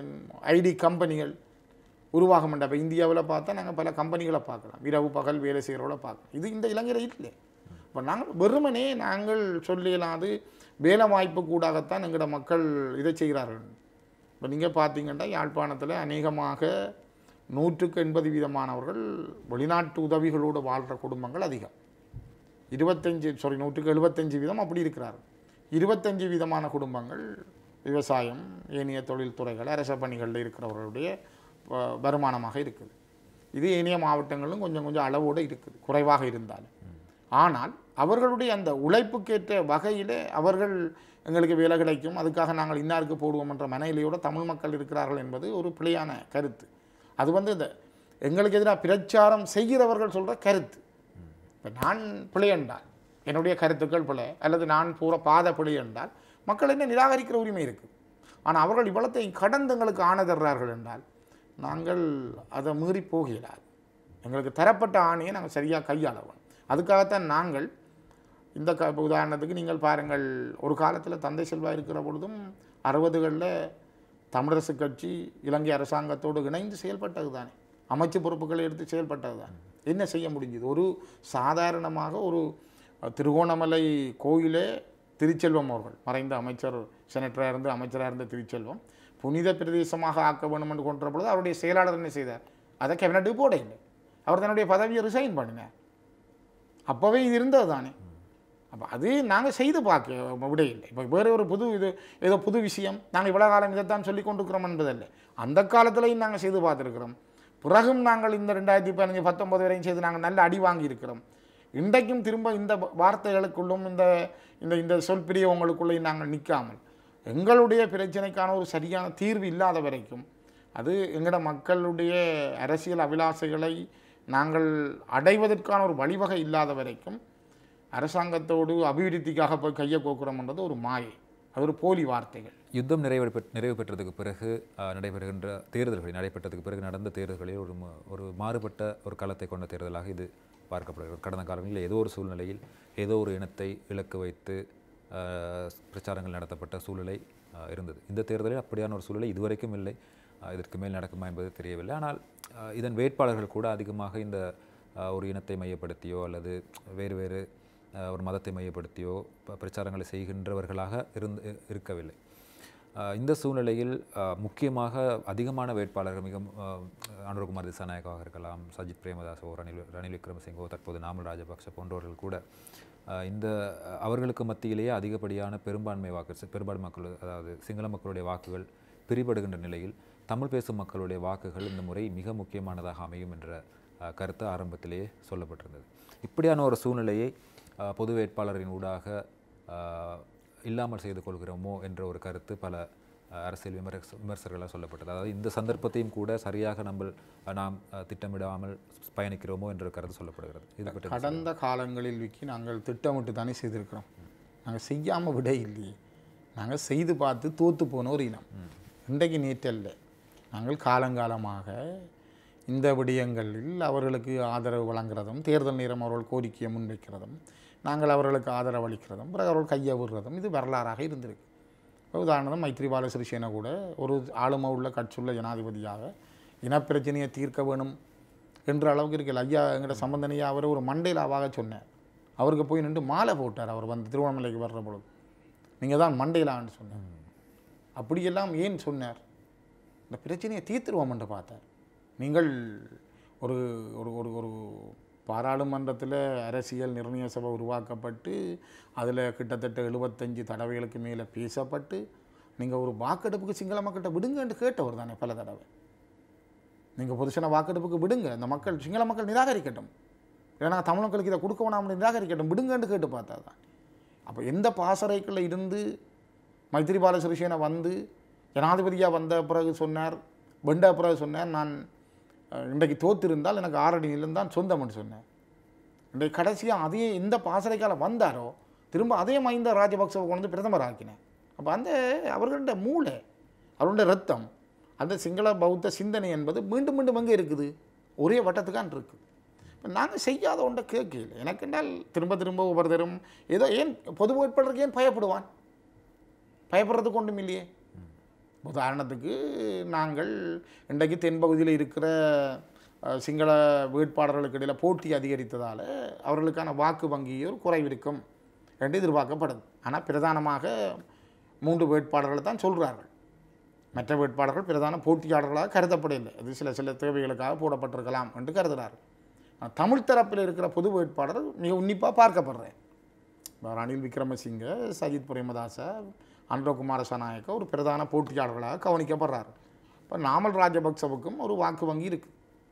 ஐடி கம்பெனிகள் உருவாக மாட்டோம் இப்போ இந்தியாவில் பார்த்தா நாங்கள் பல கம்பெனிகளை பார்க்கலாம் இரவு பகல் வேலை செய்கிறவங்கள பார்க்கலாம் இது இந்த இலங்கையில் இல்லை இப்போ நாங்கள் வெறுமனே நாங்கள் சொல்லலாது வேலை வாய்ப்பு கூடாகத்தான் எங்களோட மக்கள் இதை செய்கிறார்கள் இப்போ நீங்கள் பார்த்தீங்கன்னா யாழ்ப்பாணத்தில் அநேகமாக நூற்றுக்கு எண்பது வீதமானவர்கள் வெளிநாட்டு உதவிகளோடு வாழ்கிற குடும்பங்கள் அதிகம் இருபத்தஞ்சு சாரி நூற்றுக்கு எழுபத்தஞ்சு வீதம் அப்படி இருக்கிறார்கள் இருபத்தஞ்சு வீதமான குடும்பங்கள் விவசாயம் ஏனைய தொழில்துறைகள் அரச பணிகளில் இருக்கிறவர்களுடைய வ- வருமானமாக இருக்குது இது ஏனைய மாவட்டங்களிலும் கொஞ்சம் கொஞ்சம் அளவோடு இருக்குது குறைவாக இருந்தாலும் ஆனால் அவர்களுடைய அந்த உழைப்புக்கேற்ற வகையில் அவர்கள் எங்களுக்கு வேலை கிடைக்கும் அதுக்காக நாங்கள் இன்னாருக்கு போடுவோம் என்ற மனநிலையோட தமிழ் மக்கள் இருக்கிறார்கள் என்பது ஒரு பிழையான கருத்து அது வந்து இந்த எங்களுக்கு எதிராக பிரச்சாரம் செய்கிறவர்கள் சொல்கிற கருத்து இப்போ நான் பிழை என்றால் என்னுடைய கருத்துக்கள் பிழை அல்லது நான் பூர பாத பிழை என்றால் மக்கள் என்ன நிராகரிக்கிற உரிமை இருக்குது ஆனால் அவர்கள் இவ்வளத்தை கடந்து எங்களுக்கு ஆணதர்றார்கள் என்றால் நாங்கள் அதை மீறி போகிறார் எங்களுக்கு தரப்பட்ட ஆணையை நாங்கள் சரியாக கையாளவோம் அதுக்காகத்தான் நாங்கள் இந்த க இப்ப உதாரணத்துக்கு நீங்கள் பாருங்கள் ஒரு காலத்தில் தந்தை செல்வா இருக்கிற பொழுதும் அறுபதுகளில் தமிழரசு கட்சி இலங்கை அரசாங்கத்தோடு இணைந்து செயல்பட்டது தானே அமைச்சு பொறுப்புகளை எடுத்து செயல்பட்டது தான் என்ன செய்ய முடிஞ்சது ஒரு சாதாரணமாக ஒரு அஹ், திருகோணமலை கோயிலே திருச்செல்வம் அவர்கள் மறைந்த அமைச்சர் செனட்டராக இருந்து அமைச்சராக இருந்த திருச்செல்வம் புனித பிரதேசமாக ஆக்க வேண்டும் என்று கொன்ற பொழுது அவருடைய செயலாளர் என்ன செய்தார் அதை கேபினட்டு போட இல்லை அவர் தன்னுடைய பதவியை ரிசைன் பண்ணினார் அப்போவே இது இருந்தது தானே அப்போ அது நாங்கள் செய்து பார்க்க விடையில்லை இப்போ வேறு ஒரு புது இது ஏதோ புது விஷயம் நாங்கள் இவ்வளோ காலம் இதைத்தான் சொல்லி கொண்டிருக்கிறோம் என்பதல்ல அந்த காலத்திலையும் நாங்கள் செய்து பார்த்துருக்கிறோம் பிறகும் நாங்கள் இந்த ரெண்டாயிரத்தி பதினஞ்சு பத்தொன்பது வரையும் செய்து நாங்கள் நல்ல அடி வாங்கியிருக்கிறோம் இன்றைக்கும் திரும்ப இந்த வார்த்தைகளுக்குள்ளும் இந்த இந்த இந்த சொல் பிரியவங்களுக்குள்ளேயும் நாங்கள் நிற்காமல் எங்களுடைய பிரச்சனைக்கான ஒரு சரியான தீர்வு இல்லாத வரைக்கும் அது எங்களோட மக்களுடைய அரசியல் அபிலாசைகளை நாங்கள் அடைவதற்கான ஒரு வழிவகை இல்லாத வரைக்கும் அரசாங்கத்தோடு அபிவிருத்திக்காக போய் கையை கோக்குறோம்ன்றது ஒரு மாயை அது ஒரு போலி வார்த்தைகள் யுத்தம் நிறைவு பெற் நிறைவு பெற்றதுக்கு பிறகு அஹ், நடைபெறுகின்ற தேர்தல்கள் நடைபெற்றதுக்கு பிறகு நடந்த தேர்தல்களில் ஒரு ம- ஒரு மாறுபட்ட ஒரு களத்தை கொண்ட தேர்தலாக இது பார்க்கப்படுகிறது கடந்த காலங்களில் ஏதோ ஒரு சூழ்நிலையில் ஏதோ ஒரு இனத்தை இலக்கு வைத்து அஹ், பிரச்சாரங்கள் நடத்தப்பட்ட சூழ்நிலை அஹ், இருந்தது இந்த தேர்தலில் அப்படியான ஒரு சூழ்நிலை இதுவரைக்கும் இல்லை அஹ், இதற்கு மேல் நடக்குமா என்பது தெரியவில்லை ஆனால் அஹ், இதன் வேட்பாளர்கள் கூட அதிகமாக இந்த அஹ், ஒரு இனத்தை மையப்படுத்தியோ அல்லது வேறு வேறு அஹ், ஒரு மதத்தை மையப்படுத்தியோ ப- பிரச்சாரங்களை செய்கின்றவர்களாக இருந்து இ- இருக்கவில்லை அஹ், இந்த சூழ்நிலையில் அஹ், முக்கியமாக அதிகமான வேட்பாளர்கள் மிக அஹ், அனுரகுமார் திசாநாயக்காக இருக்கலாம் சஜித் பிரேமதாசோ ரணில் ரணில் விக்ரமசிங்கோ தற்போது நாமல் ராஜபக்ஷ போன்றவர்கள் கூட அஹ், இந்த அஹ், அவர்களுக்கு மத்தியிலேயே அதிகப்படியான பெரும்பான்மை வாக்கு சி- பெரும்பான்மை மக்கள் அதாவது சிங்கள மக்களுடைய வாக்குகள் பிரிபடுகின்ற நிலையில் தமிழ் பேசும் மக்களுடைய வாக்குகள் இந்த முறை மிக முக்கியமானதாக அமையும் என்ற அஹ், கருத்து ஆரம்பத்திலேயே சொல்லப்பட்டிருந்தது இப்படியான ஒரு சூழ்நிலையை அஹ், பொது வேட்பாளரின் ஊடாக அஹ், இல்லாமல் செய்து கொள்கிறோமோ என்ற ஒரு கருத்து பல அஹ், அரசியல் விமர்ச விமர்சகர்களால் சொல்லப்பட்டது அதாவது இந்த சந்தர்ப்பத்தையும் கூட சரியாக நம்ம அஹ், நாம் அஹ், திட்டமிடாமல் பயணிக்கிறோமோ என்ற ஒரு கருத்து சொல்லப்படுகிறது இது பற்றி கடந்த காலங்களில் விக்கி நாங்கள் திட்டமிட்டு தானே செய்திருக்கிறோம் நாங்கள் செய்யாமல் விட இல்லையே நாங்கள் செய்து பார்த்து தோத்து போன ஒரு இனம் இன்றைக்கு நேற்றல்ல நாங்கள் காலங்காலமாக இந்த விடயங்களில் அவர்களுக்கு ஆதரவு வழங்குறதும் தேர்தல் நேரம் அவர்கள் கோரிக்கையை முன்வைக்கிறதும் நாங்கள் அவர்களுக்கு ஆதரவு அளிக்கிறதும் பிறகு அவர்கள் கையை விடுறதும் இது வரலாறாக இருந்திருக்கு இப்போ உதாரணம் மைத்ரிபால சிறிசேனா கூட ஒரு ஆளுமை உள்ள கட்சியுள்ள ஜனாதிபதியாக இனப்பிரச்சனையை தீர்க்க வேணும் என்ற அளவுக்கு இருக்கல ஐயா எங்கிட்ட சம்பந்தனையா அவர் ஒரு மண்டேலாவாக சொன்னார் அவருக்கு போய் நின்று மாலை போட்டார் அவர் வந்து திருவண்ணாமலைக்கு வர்ற பொழுது நீங்கள் தான் மண்டேலான்னு சொன்னார் அப்படியெல்லாம் ஏன் சொன்னார் இந்த பிரச்சனையை தீர்த்துருவோம் என்று பார்த்தார் நீங்கள் ஒரு ஒரு ஒரு ஒரு பாராளுமன்றத்தில் அரசியல் நிர்ணய சபை உருவாக்கப்பட்டு அதில் கிட்டத்தட்ட எழுபத்தஞ்சு தடவைகளுக்கு மேலே பேசப்பட்டு நீங்கள் ஒரு வாக்கெடுப்புக்கு சிங்கள மக்கள்கிட்ட விடுங்கன்னு கேட்டவர் தானே பல தடவை நீங்கள் புதுசான வாக்கெடுப்புக்கு விடுங்க இந்த மக்கள் சிங்கள மக்கள் நிராகரிக்கட்டும் ஏன்னா தமிழ் மக்களுக்கு இதை கொடுக்க வேணாம்னு நிராகரிக்கட்டும் விடுங்கன்னு கேட்டு பார்த்தா தான் அப்போ எந்த பாசறைக்குள்ள இருந்து மைத்திரிபால சிறிசேனா வந்து ஜனாதிபதியாக வந்த பிறகு சொன்னார் வெண்ட பிறகு சொன்னார் நான் அஹ், இன்றைக்கு தோத்திருந்தால் எனக்கு ஆறடி நிலம் தான் சொந்தம்னு சொன்னேன் இன்றைக்கு கடைசியாக அதே எந்த பாசறைக்கால வந்தாரோ திரும்ப அதே மஹிந்த ராஜபக்சவை கொண்டு வந்து பிரதமர் ஆக்கினேன் அப்போ அந்த அவர்களுடைய மூளை அவருடைய ரத்தம் அந்த சிங்கள பௌத்த சிந்தனை என்பது மீண்டும் மீண்டும் எங்கே இருக்குது ஒரே வட்டத்துக்கான் இருக்குது இப்போ நாங்கள் செய்யாத ஒன்றை கேட்கல எனக்கு என்றால் திரும்ப திரும்ப ஒவ்வொரு தரும் ஏதோ ஏன் பொது வேட்பாளருக்கு ஏன் பயப்படுவான் பயப்படுறதுக்கு ஒன்றும் இல்லையே உதாரணத்துக்கு நாங்கள் இன்றைக்கு தென்பகுதியில் இருக்கிற அஹ், சிங்கள வேட்பாளர்களுக்கு இடையில் போட்டி அதிகரித்ததால் அவர்களுக்கான வாக்கு வங்கியில் குறைவு இருக்கும் என்று எதிர்பார்க்கப்படுது ஆனால் பிரதானமாக மூன்று வேட்பாளர்கள் தான் சொல்கிறார்கள் மற்ற வேட்பாளர்கள் பிரதான போட்டியாளர்களாக கருதப்படவில்லை அது சில சில தேவைகளுக்காக போடப்பட்டிருக்கலாம் என்று கருதுகிறார்கள் ஆனால் தமிழ் தரப்பில் இருக்கிற பொது வேட்பாளர் மிக உன்னிப்பாக பார்க்கப்படுறேன் இப்போ ரணில் விக்ரமசிங்க சஜித் பிரேமதாச அனுரகுமார சனாயக்க ஒரு பிரதான போட்டியாளர்களாக கவனிக்கப்படுறாரு இப்போ நாமல் ராஜபக்சவுக்கும் ஒரு வாக்கு வங்கி இருக்குது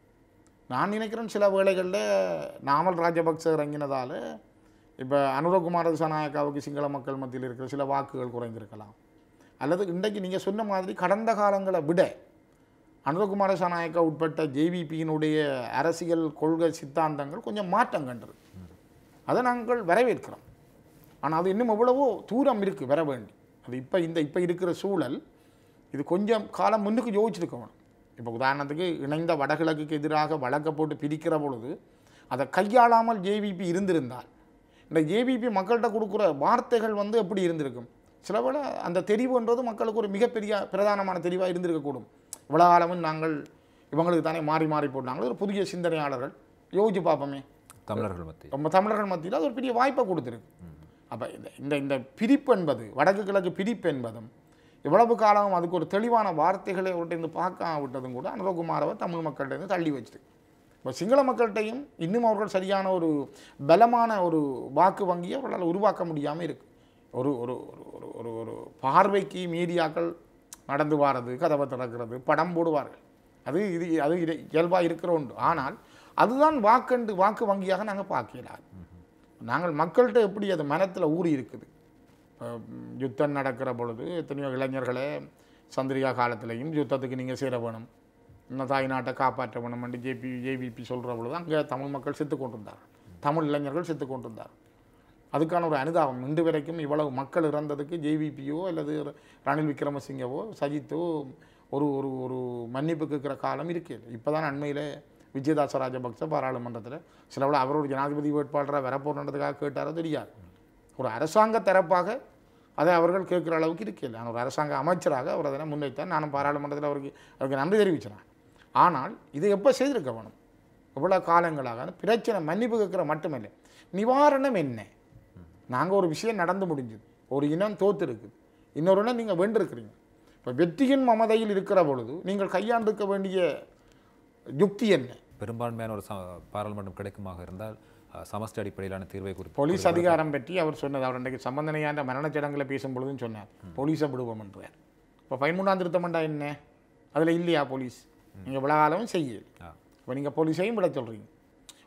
நான் நினைக்கிறேன் சில வேளைகளில் நாமல் ராஜபக்ச இறங்கினதால் இப்போ அனுரகுமார சனாயக்காவுக்கு சிங்கள மக்கள் மத்தியில் இருக்கிற சில வாக்குகள் குறைந்திருக்கலாம் அல்லது இன்றைக்கு நீங்கள் சொன்ன மாதிரி கடந்த காலங்களை விட அனுரகுமார சனாயக்கா உட்பட்ட ஜேவிபியினுடைய அரசியல் கொள்கை சித்தாந்தங்கள் கொஞ்சம் மாற்றம் கண்டது அதை நாங்கள் வரவேற்கிறோம் ஆனால் அது இன்னும் எவ்வளவோ தூரம் இருக்குது வர வேண்டி அது இப்போ இந்த இப்போ இருக்கிற சூழல் இது கொஞ்சம் காலம் முன்னுக்கு யோசிச்சிருக்கணும் இப்போ உதாரணத்துக்கு இணைந்த வடகிழக்குக்கு எதிராக வழக்கை போட்டு பிரிக்கிற பொழுது அதை கையாளாமல் ஜேவிபி இருந்திருந்தால் இந்த ஜேவிபி மக்கள்கிட்ட கொடுக்குற வார்த்தைகள் வந்து எப்படி இருந்திருக்கும் சில வேளை அந்த தெரிவுன்றது மக்களுக்கு ஒரு மிகப்பெரிய பிரதானமான தெரிவாக இருந்திருக்கக்கூடும் இவ்வளோ காலமும் நாங்கள் இவங்களுக்கு தானே மாறி மாறி போட்டாங்க ஒரு புதிய சிந்தனையாளர்கள் யோசிச்சு பார்ப்போமே தமிழர்கள் மத்தியில் நம்ம தமிழர்கள் மத்தியில் அது ஒரு பெரிய வாய்ப்பை கொடுத்துருக்கு அப்போ இந்த இந்த இந்த பிரிப்பு என்பது வடக்கு கிழக்கு பிரிப்பு என்பதும் இவ்வளவு காலம் அதுக்கு ஒரு தெளிவான வார்த்தைகளை அவர்கிட்ட பார்க்க விட்டதும் கூட அனுரகுமாரவை தமிழ் மக்கள்கிட்ட இருந்து தள்ளி வச்சிருக்கு இப்போ சிங்கள மக்கள்கிட்டையும் இன்னும் அவர்கள் சரியான ஒரு பலமான ஒரு வாக்கு வங்கியை அவர்களால் உருவாக்க முடியாமல் இருக்கு ஒரு ஒரு ஒரு ஒரு ஒரு ஒரு பார்வைக்கு மீடியாக்கள் நடந்து வாரது கதவை திறக்கிறது படம் போடுவார்கள் அது இது அது இயல்பாக இருக்கிற ஒன்று ஆனால் அதுதான் வாக்கண்டு வாக்கு வங்கியாக நாங்கள் பார்க்கலாது நாங்கள் மக்கள்கிட்ட எப்படி அது மனத்தில் ஊறி இருக்குது இப்போ, ம், யுத்தம் நடக்கிற பொழுது எத்தனையோ இளைஞர்களே சந்திரிகா காலத்திலையும் யுத்தத்துக்கு நீங்கள் சேர வேணும் இன்னும் தாய் நாட்டை காப்பாற்ற வேணும் என்று ஜேபி ஜேவிபி சொல்கிற பொழுது அங்கே தமிழ் மக்கள் செத்து கொண்டிருந்தார் தமிழ் இளைஞர்கள் செத்து கொண்டிருந்தார் அதுக்கான ஒரு அனுதாபம் இன்று வரைக்கும் இவ்வளவு மக்கள் இறந்ததுக்கு ஜேவிபியோ அல்லது ரணில் விக்ரமசிங்கவோ சஜித்தோ ஒரு ஒரு ஒரு மன்னிப்பு கேட்குற காலம் இருக்கே இப்போ தான் அண்மையில் விஜயதாச ராஜபக்ச பாராளுமன்றத்தில் சில விட அவரோட ஜனாதிபதி வேட்பாளராக வரப்போறதுக்காக கேட்டாரோ தெரியாது ஒரு அரசாங்க தரப்பாக அதை அவர்கள் கேட்குற அளவுக்கு இருக்கல நான் ஒரு அரசாங்க அமைச்சராக அவர் அதனை முன்வைத்தார் நானும் பாராளுமன்றத்தில் அவருக்கு அவருக்கு நன்றி தெரிவிச்சினேன் ஆனால் இதை எப்போ செய்திருக்க வேணும் இவ்வளோ காலங்களாக அந்த பிரச்சனை மன்னிப்பு கேட்குற மட்டுமில்லை நிவாரணம் என்ன நாங்கள் ஒரு விஷயம் நடந்து முடிஞ்சுது ஒரு இனம் தோத்துருக்குது இன்னொரு இனம் நீங்கள் வென்றிருக்கிறீங்க இப்போ வெற்றியின் மமதையில் இருக்கிற பொழுது நீங்கள் கையாண்டிருக்க வேண்டிய யுக்தி என்ன பெரும்பான்மையான ஒரு ச பாராளுமன்றம் கிடைக்குமாக இருந்தால் அஹ், சமஷ்டி அடிப்படையிலான தீர்வை குறித்து போலீஸ் அதிகாரம் பற்றி அவர் சொன்னது அவர் இன்றைக்கு சம்பந்தனையாண்ட மரணச் சடங்குல பேசும் பொழுதும் சொன்னார் போலீஸை விடுவோம் என்றார் இப்போ பதிமூணாம் திருத்தமண்டா என்ன அதில் இல்லையா போலீஸ் நீங்கள் விழாகாலமும் செய்ய ஆ. இப்போ நீங்கள் போலீஸையும் விட சொல்கிறீங்க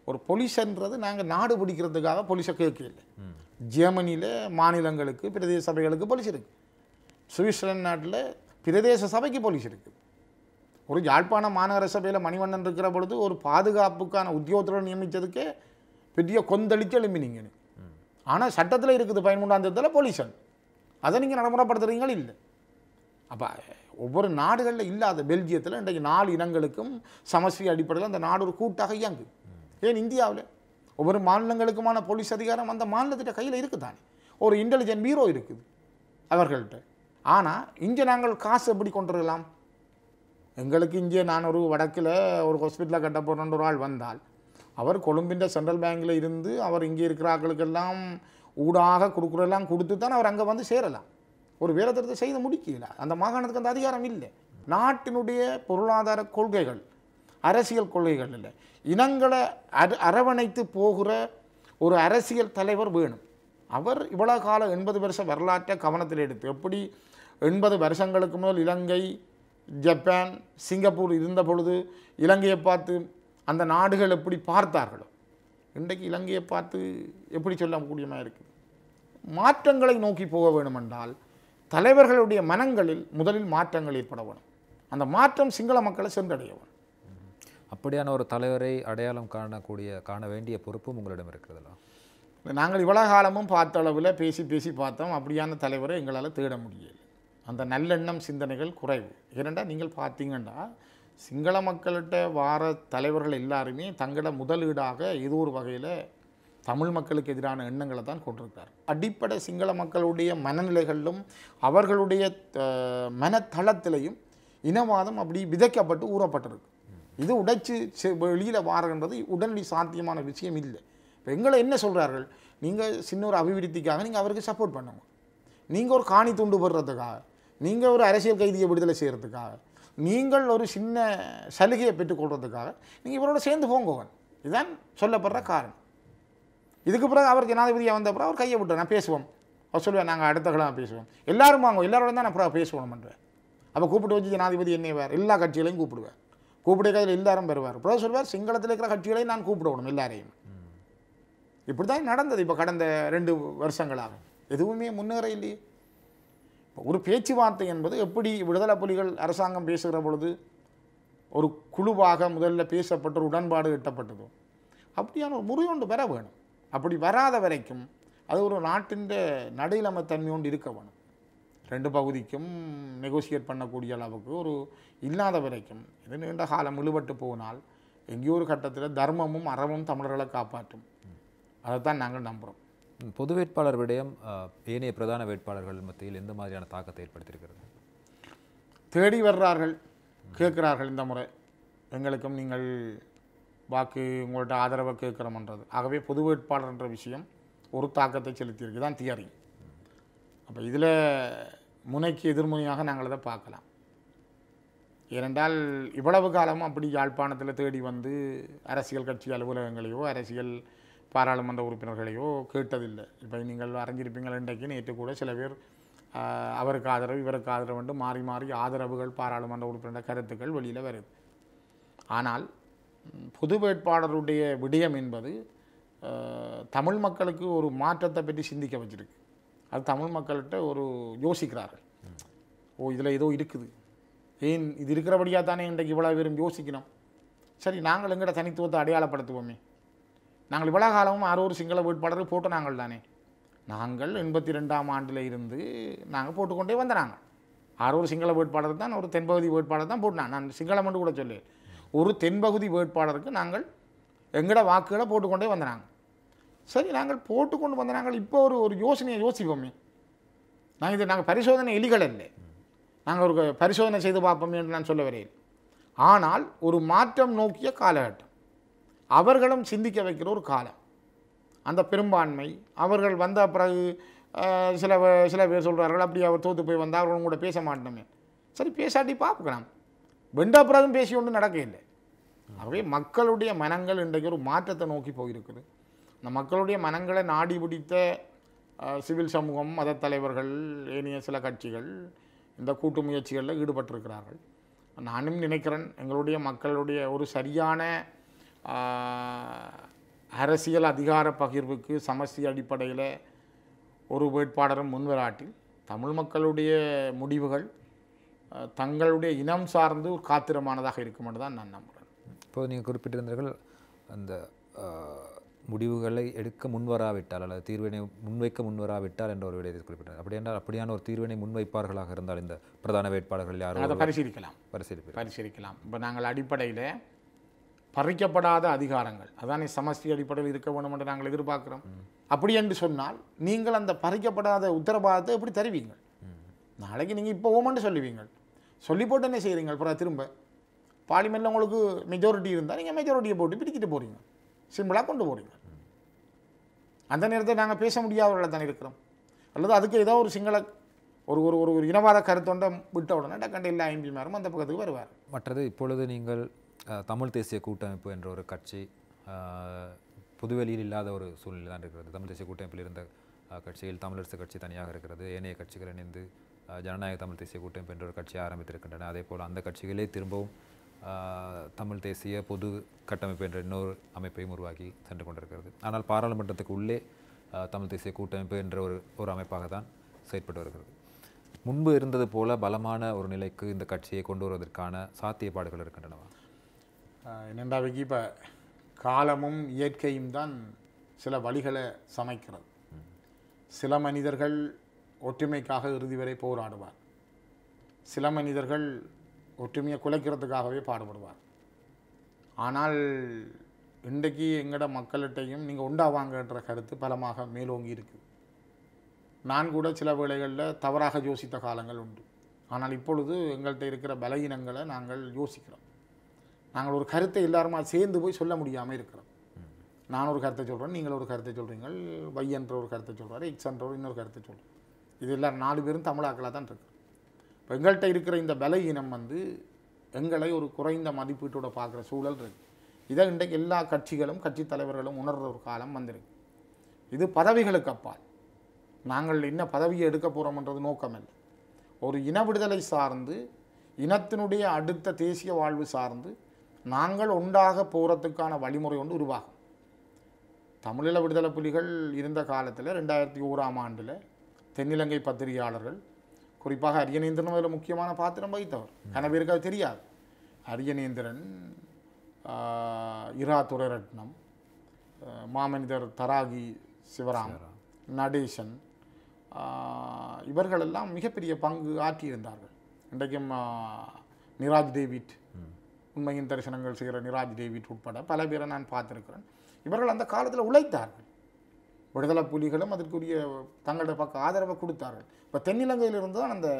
ஒரு போலீஸ்ன்றது நாங்கள் நாடு பிடிக்கிறதுக்காக போலீஸை கேட்கல ஜெர்மனியில் மாநிலங்களுக்கு பிரதேச சபைகளுக்கு போலீஸ் இருக்குது சுவிட்சர்லாந்து நாட்டில் பிரதேச சபைக்கு போலீஸ் இருக்குது ஒரு யாழ்ப்பாண மாநகர சபையில் மணிவண்ணன் இருக்கிற பொழுது ஒரு பாதுகாப்புக்கான உத்தியோகத்தோடு நியமித்ததுக்கே பெரிய கொந்தளிச்சு எழும்பினீங்க ஆனால் சட்டத்தில் இருக்குது பதிமூன்றாம் தேதியில் போலீஸன் அதை நீங்கள் நடைமுறைப்படுத்துறீங்களா இல்லை அப்போ ஒவ்வொரு நாடுகளில் இல்லாத பெல்ஜியத்தில் இன்றைக்கு நாலு இனங்களுக்கும் சமஸ்ரீ அடிப்படையில் அந்த நாடு ஒரு கூட்டாக இயங்கு ஏன் இந்தியாவில் ஒவ்வொரு மாநிலங்களுக்குமான போலீஸ் அதிகாரம் அந்த மாநிலத்திட்ட கையில் இருக்குதானே ஒரு இன்டெலிஜென்ட் பீரோ இருக்குது அவர்கள்ட்ட ஆனால் இங்கே நாங்கள் காசு எப்படி கொண்டுருக்கலாம் எங்களுக்கு இங்கே நான் ஒரு வடக்கில் ஒரு ஹாஸ்பிட்டலில் கட்ட போகிறேன்ற ஒரு ஆள் வந்தால் அவர் கொழும்பின்ற சென்ட்ரல் பேங்க்கில் இருந்து அவர் இங்கே இருக்கிற ஆட்களுக்கெல்லாம் ஊடாக கொடுக்குறதெல்லாம் கொடுத்து தான் அவர் அங்கே வந்து சேரலாம் ஒரு வேலைத்திட்டத்தை செய்து முடிக்கல அந்த மாகாணத்துக்கு அந்த அதிகாரம் இல்லை நாட்டினுடைய பொருளாதார கொள்கைகள் அரசியல் கொள்கைகள் இல்லை இனங்களை அர அரவணைத்து போகிற ஒரு அரசியல் தலைவர் வேணும் அவர் இவ்வளோ காலம் எண்பது வருஷ வரலாற்றை கவனத்தில் எடுத்து எப்படி எண்பது வருஷங்களுக்கு முதல் இலங்கை ஜப்பான் சிங்கப்பூர் இருந்த பொழுது இலங்கையை பார்த்து அந்த நாடுகள் எப்படி பார்த்தார்களோ இன்றைக்கு இலங்கையை பார்த்து எப்படி சொல்லக்கூடியமாக இருக்குது மாற்றங்களை நோக்கி போக வேண்டுமென்றால் தலைவர்களுடைய மனங்களில் முதலில் மாற்றங்கள் ஏற்பட வேணும் அந்த மாற்றம் சிங்கள மக்களை சென்றடைய வேணும் அப்படியான ஒரு தலைவரை அடையாளம் காணக்கூடிய காண வேண்டிய பொறுப்பும் உங்களிடம் இருக்கிறதுல நாங்கள் இவ்வளவு காலமும் பார்த்த அளவில் பேசி பேசி பார்த்தோம் அப்படியான தலைவரை எங்களால் தேட முடியல அந்த நல்லெண்ணம் சிந்தனைகள் குறைவு ஏனென்றால் நீங்கள் பார்த்தீங்கன்னா சிங்கள மக்கள்கிட்ட வார தலைவர்கள் எல்லாருமே தங்களோட முதலீடாக ஏதோ ஒரு வகையில் தமிழ் மக்களுக்கு எதிரான எண்ணங்களை தான் கொண்டிருக்கிறார் அடிப்படை சிங்கள மக்களுடைய மனநிலைகளிலும் அவர்களுடைய அஹ், மனத்தளத்திலையும் இனவாதம் அப்படி விதைக்கப்பட்டு ஊறப்பட்டிருக்கு இது உடைச்சு வெளியில் வாரன்றது உடனடி சாத்தியமான விஷயம் இல்லை இப்போ எங்களை என்ன சொல்கிறார்கள் நீங்கள் சின்ன ஒரு அபிவிருத்திக்காக நீங்கள் அவருக்கு சப்போர்ட் பண்ணுங்க நீங்கள் ஒரு காணி துண்டு போடுறதுக்காக நீங்கள் ஒரு அரசியல் கைதியை விடுதலை செய்கிறதுக்காக நீங்கள் ஒரு சின்ன சலுகையை பெற்றுக்கொள்றதுக்காக நீங்கள் இவரோட சேர்ந்து போங்கவன் இதுதான் சொல்லப்படுற காரணம் இதுக்கு பிறகு அவர் ஜனாதிபதியாக வந்த பிறகு அவர் கையை விட்டு நான் பேசுவோம் அவர் சொல்லுவேன் நாங்கள் அடுத்த கிழமை பேசுவோம் எல்லாரும் வாங்க எல்லாரோட தான் நான் அப்புறம் பேசுவோம்ன்றேன் அப்போ கூப்பிட்டு வச்சு ஜனாதிபதி என்னை வேறு எல்லா கட்சிகளையும் கூப்பிடுவேன் கூப்பிட கையில் எல்லாரும் பெறுவார் அப்புறம் சொல்வார் சிங்களத்தில் இருக்கிற கட்சிகளையும் நான் கூப்பிடணும் எல்லாரையும் இப்படி தான் நடந்தது இப்போ கடந்த ரெண்டு வருஷங்களாக எதுவுமே முன்னேற இல்லையே இப்போ ஒரு பேச்சுவார்த்தை என்பது எப்படி விடுதலை புலிகள் அரசாங்கம் பேசுகிற பொழுது ஒரு குழுவாக முதல்ல பேசப்பட்ட ஒரு உடன்பாடு எட்டப்பட்டதோ அப்படியான ஒரு முறை ஒன்று பெற வேணும் அப்படி வராத வரைக்கும் அது ஒரு நாட்டின் நடுநிலைமைத்தன்மை ஒன்று இருக்க வேணும் ரெண்டு பகுதிக்கும் நெகோசியேட் பண்ணக்கூடிய அளவுக்கு ஒரு இல்லாத வரைக்கும் இது நீண்ட காலம் இழுபட்டு போனால் எங்கேயோ ஒரு கட்டத்தில் தர்மமும் அறமும் தமிழர்களை காப்பாற்றும் அதைத்தான் நாங்கள் நம்புகிறோம் ம், பொது வேட்பாளர் விடயம் அஹ், ஏனைய பிரதான வேட்பாளர்கள் மத்தியில் எந்த மாதிரியான தாக்கத்தை ஏற்படுத்தியிருக்கிறது தேடி வர்றார்கள் கேட்குறார்கள் இந்த முறை எங்களுக்கும் நீங்கள் வாக்கு உங்கள்ட்ட ஆதரவை கேட்குறோம்ன்றது ஆகவே பொது வேட்பாளர்ன்ற விஷயம் ஒரு தாக்கத்தை செலுத்தியிருக்கு தான் தியரி அப்போ இதில் முனைக்கு எதிர்முனையாக நாங்கள் அதை பார்க்கலாம் ஏனென்றால் இவ்வளவு காலமும் அப்படி யாழ்ப்பாணத்தில் தேடி வந்து அரசியல் கட்சி அலுவலகங்களையோ அரசியல் பாராளுமன்ற உறுப்பினர்களையோ கேட்டதில்லை இப்போ நீங்கள் அறிஞ்சிருப்பீங்கள் இன்றைக்கு நேற்று கூட சில பேர் ஆஹ், அவருக்கு ஆதரவு இவருக்கு ஆதரவு என்று மாறி மாறி ஆதரவுகள் பாராளுமன்ற உறுப்பினர் கருத்துக்கள் வெளியில் வருது ஆனால் ம், பொது வேட்பாளருடைய விடயம் என்பது ஆஹ், தமிழ் மக்களுக்கு ஒரு மாற்றத்தை பற்றி சிந்திக்க வச்சிருக்கு அது தமிழ் மக்கள்கிட்ட ஒரு யோசிக்கிறார்கள் ஓ இதில் ஏதோ இருக்குது ஏன் இது இருக்கிறபடியாக தானே இன்றைக்கு இவ்வளோ பேரும் யோசிக்கணும் சரி நாங்கள் எங்கட தனித்துவத்தை அடையாளப்படுத்துவோமே நாங்கள் இவ்வளோ காலமும் ஆறு ஒரு சிங்கள வேட்பாளர்கள் போட்டு நாங்கள் தானே நாங்கள் எண்பத்தி ரெண்டாம் ஆண்டில் இருந்து நாங்கள் போட்டுக்கொண்டே வந்த நாங்கள் ஆறு ஒரு சிங்கள வேட்பாளர் தான் ஒரு தென்பகுதி வேட்பாளர் தான் போட்டுனான் நான் சிங்களம் என்று கூட சொல்லி ஒரு தென்பகுதி வேட்பாளருக்கு நாங்கள் எங்கட வாக்குகளை போட்டுக்கொண்டே வந்தாங்க சரி நாங்கள் போட்டுக்கொண்டு வந்த நாங்கள் இப்போ ஒரு ஒரு யோசனையை யோசிப்போமே நாங்கள் இது நாங்கள் பரிசோதனை எலிகள் இல்லை நாங்கள் ஒரு பரிசோதனை செய்து பார்ப்போமே என்று நான் சொல்ல வரேன் ஆனால் ஒரு மாற்றம் நோக்கிய காலகட்டம் அவர்களும் சிந்திக்க வைக்கிற ஒரு காலம் அந்த பெரும்பான்மை அவர்கள் வந்த பிறகு அஹ், சில பே- சில பேர் சொல்கிறார்கள் அப்படி அவர் தோற்று போய் வந்தால் அவர்களும் கூட பேச மாட்டோமே சரி பேசாட்டி பார்க்கலாம் வெண்ட பிறகும் பேசி ஒன்றும் நடக்க இல்லை ஆகவே மக்களுடைய மனங்கள் இன்றைக்கு ஒரு மாற்றத்தை நோக்கி போயிருக்குது அந்த மக்களுடைய மனங்களை நாடி பிடித்த அஹ், சிவில் சமூகம் மதத் தலைவர்கள் ஏனைய சில கட்சிகள் இந்த கூட்டு முயற்சிகளில் ஈடுபட்டிருக்கிறார்கள் நானும் நினைக்கிறேன் எங்களுடைய மக்களுடைய ஒரு சரியான ஆஹ், அரசியல் அதிகார பகிர்வுக்கு சமஸ்தி அடிப்படையில் ஒரு வேட்பாளரும் முன்வராட்டில் தமிழ் மக்களுடைய முடிவுகள் அஹ், தங்களுடைய இனம் சார்ந்து ஒரு காத்திரமானதாக இருக்கும் என்று தான் நான் நம்புகிறேன் இப்போது நீங்கள் குறிப்பிட்டிருந்தீர்கள் அந்த ஆஹ், முடிவுகளை எடுக்க முன்வராவிட்டால் அல்லது தீர்வினை முன்வைக்க முன்வராவிட்டால் என்ற ஒரு விடயத்தை குறிப்பிட்டார் அப்படி என்றால் அப்படியான ஒரு தீர்வினை முன்வைப்பார்களாக இருந்தால் இந்த பிரதான வேட்பாளர்கள் யாரோ அதை பரிசீலிக்கலாம் பரிசீலிப்பார் பரிசீலிக்கலாம் இப்போ நாங்கள் அடிப்படையில் பறிக்கப்படாத அதிகாரங்கள் அதானே சமஷ்டி அடிப்படையில் இருக்க வேண்டும் என்று நாங்கள் எதிர்பார்க்கிறோம் அப்படி என்று சொன்னால் நீங்கள் அந்த பறிக்கப்படாத உத்தரவாதத்தை எப்படி தருவீங்க நாளைக்கு நீங்கள் இப்போ ஓமன்னு சொல்லுவீங்க சொல்லி போட்டு என்ன செய்கிறீங்க அப்புறம் திரும்ப பார்லிமெண்ட்டில் உங்களுக்கு மெஜாரிட்டி இருந்தால் நீங்கள் மெஜாரிட்டியை போட்டு பிடிக்கிட்டு போகிறீங்க சிம்பிளாக கொண்டு போகிறீங்க அந்த நேரத்தை நாங்கள் பேச முடியாதவர்கள தானே இருக்கிறோம் அல்லது அதுக்கு ஏதோ ஒரு சிங்கள ஒரு ஒரு ஒரு ஒரு இனவாத கருத்தொண்டை விட்ட உடனே டக்கண்ட எல்லா எம்பி மேரும் அந்த பக்கத்துக்கு வருவார் மற்றது இப்பொழுது நீங்கள் அஹ், தமிழ் தேசிய கூட்டமைப்பு என்ற ஒரு கட்சி அஹ், பொதுவெளியில் இல்லாத ஒரு சூழ்நிலை தான் இருக்கிறது தமிழ் தேசிய கூட்டமைப்பில் இருந்த அஹ், கட்சியில் தமிழரசு கட்சி தனியாக இருக்கிறது ஏனைய கட்சிகள் இணைந்து அஹ், ஜனநாயக தமிழ் தேசிய கூட்டமைப்பு என்ற ஒரு கட்சியை ஆரம்பித்திருக்கின்றன அதே போல் அந்த கட்சிகளே திரும்பவும் அஹ், தமிழ் தேசிய பொது கட்டமைப்பு என்ற இன்னொரு அமைப்பையும் உருவாக்கி சென்று கொண்டிருக்கிறது ஆனால் பாராளுமன்றத்துக்கு உள்ளே அஹ், தமிழ் தேசிய கூட்டமைப்பு என்ற ஒரு ஒரு அமைப்பாக தான் செயற்பட்டு வருகிறது முன்பு இருந்தது போல பலமான ஒரு நிலைக்கு இந்த கட்சியை கொண்டு வருவதற்கான சாத்தியப்பாடுகள் இருக்கின்றனவா என்னென்றாவைக்கு இப்போ காலமும் இயற்கையும் தான் சில வழிகளை சமைக்கிறது சில மனிதர்கள் ஒற்றுமைக்காக இறுதி வரை போராடுவார் சில மனிதர்கள் ஒற்றுமையை குலைக்கிறதுக்காகவே பாடுபடுவார் ஆனால் இன்றைக்கு எங்கட மக்கள்கிட்டையும் நீங்கள் உண்டாவாங்கன்ற கருத்து பலமாக மேலோங்கி இருக்குது நான் கூட சில வேளைகளில் தவறாக யோசித்த காலங்கள் உண்டு ஆனால் இப்பொழுது எங்கள்கிட்ட இருக்கிற பலகீனங்களை நாங்கள் யோசிக்கிறோம் நாங்கள் ஒரு கருத்தை எல்லாருமா சேர்ந்து போய் சொல்ல முடியாமல் இருக்கிறோம் நான் ஒரு கருத்தை சொல்கிறேன் நீங்கள் ஒரு கருத்தை சொல்கிறீங்க வை என்ற ஒரு கருத்தை சொல்கிறாரு எக்ஸ் என்ற ஒரு இன்னொரு கருத்தை சொல்கிறோம் இது எல்லாரும் நாலு பேரும் தமிழாக்களாக தான் இருக்கு இப்போ எங்கள்கிட்ட இருக்கிற இந்த பலகீனம் வந்து எங்களை ஒரு குறைந்த மதிப்பீட்டோட பார்க்குற சூழல் இருக்கு இதை இன்றைக்கு எல்லா கட்சிகளும் கட்சி தலைவர்களும் உணர்ற ஒரு காலம் வந்திருக்கு இது பதவிகளுக்கு அப்பால் நாங்கள் என்ன பதவியை எடுக்க போகிறோம்ன்றது நோக்கமல்ல ஒரு இன விடுதலை சார்ந்து இனத்தினுடைய அடுத்த தேசிய வாழ்வு சார்ந்து நாங்கள் ஒன்றாக போகிறதுக்கான வழிமுறை ஒன்று உருவாகும் தமிழீழ விடுதலை புலிகள் இருந்த காலத்தில் ரெண்டாயிரத்தி ஓராம் ஆண்டில் தென்னிலங்கை பத்திரிகையாளர்கள் குறிப்பாக அரியநேந்திரன் அதில் முக்கியமான பாத்திரம் வகித்தவர் கன பேருக்கு அது தெரியாது அரியநேந்திரன் ஆஹ், இரா துரைரட்னம் ஆஹ், மாமனிதர் தராகி சிவராம் நடேசன் ஆஹ், இவர்களெல்லாம் மிகப்பெரிய பங்கு ஆற்றியிருந்தார்கள் இன்றைக்கும் ஆஹ், நிராஜ் டேவிட் உண்மையின் தரிசனங்கள் செய்கிற நிராஜ் டேவிட் உட்பட பல பேரை நான் பார்த்திருக்கிறேன் இவர்கள் அந்த காலத்தில் உழைத்தார்கள் விடுதலை புலிகளும் அதற்குரிய தங்களுடைய பக்க ஆதரவை கொடுத்தார்கள் இப்போ தென்னிலங்கையிலிருந்து தான் அந்த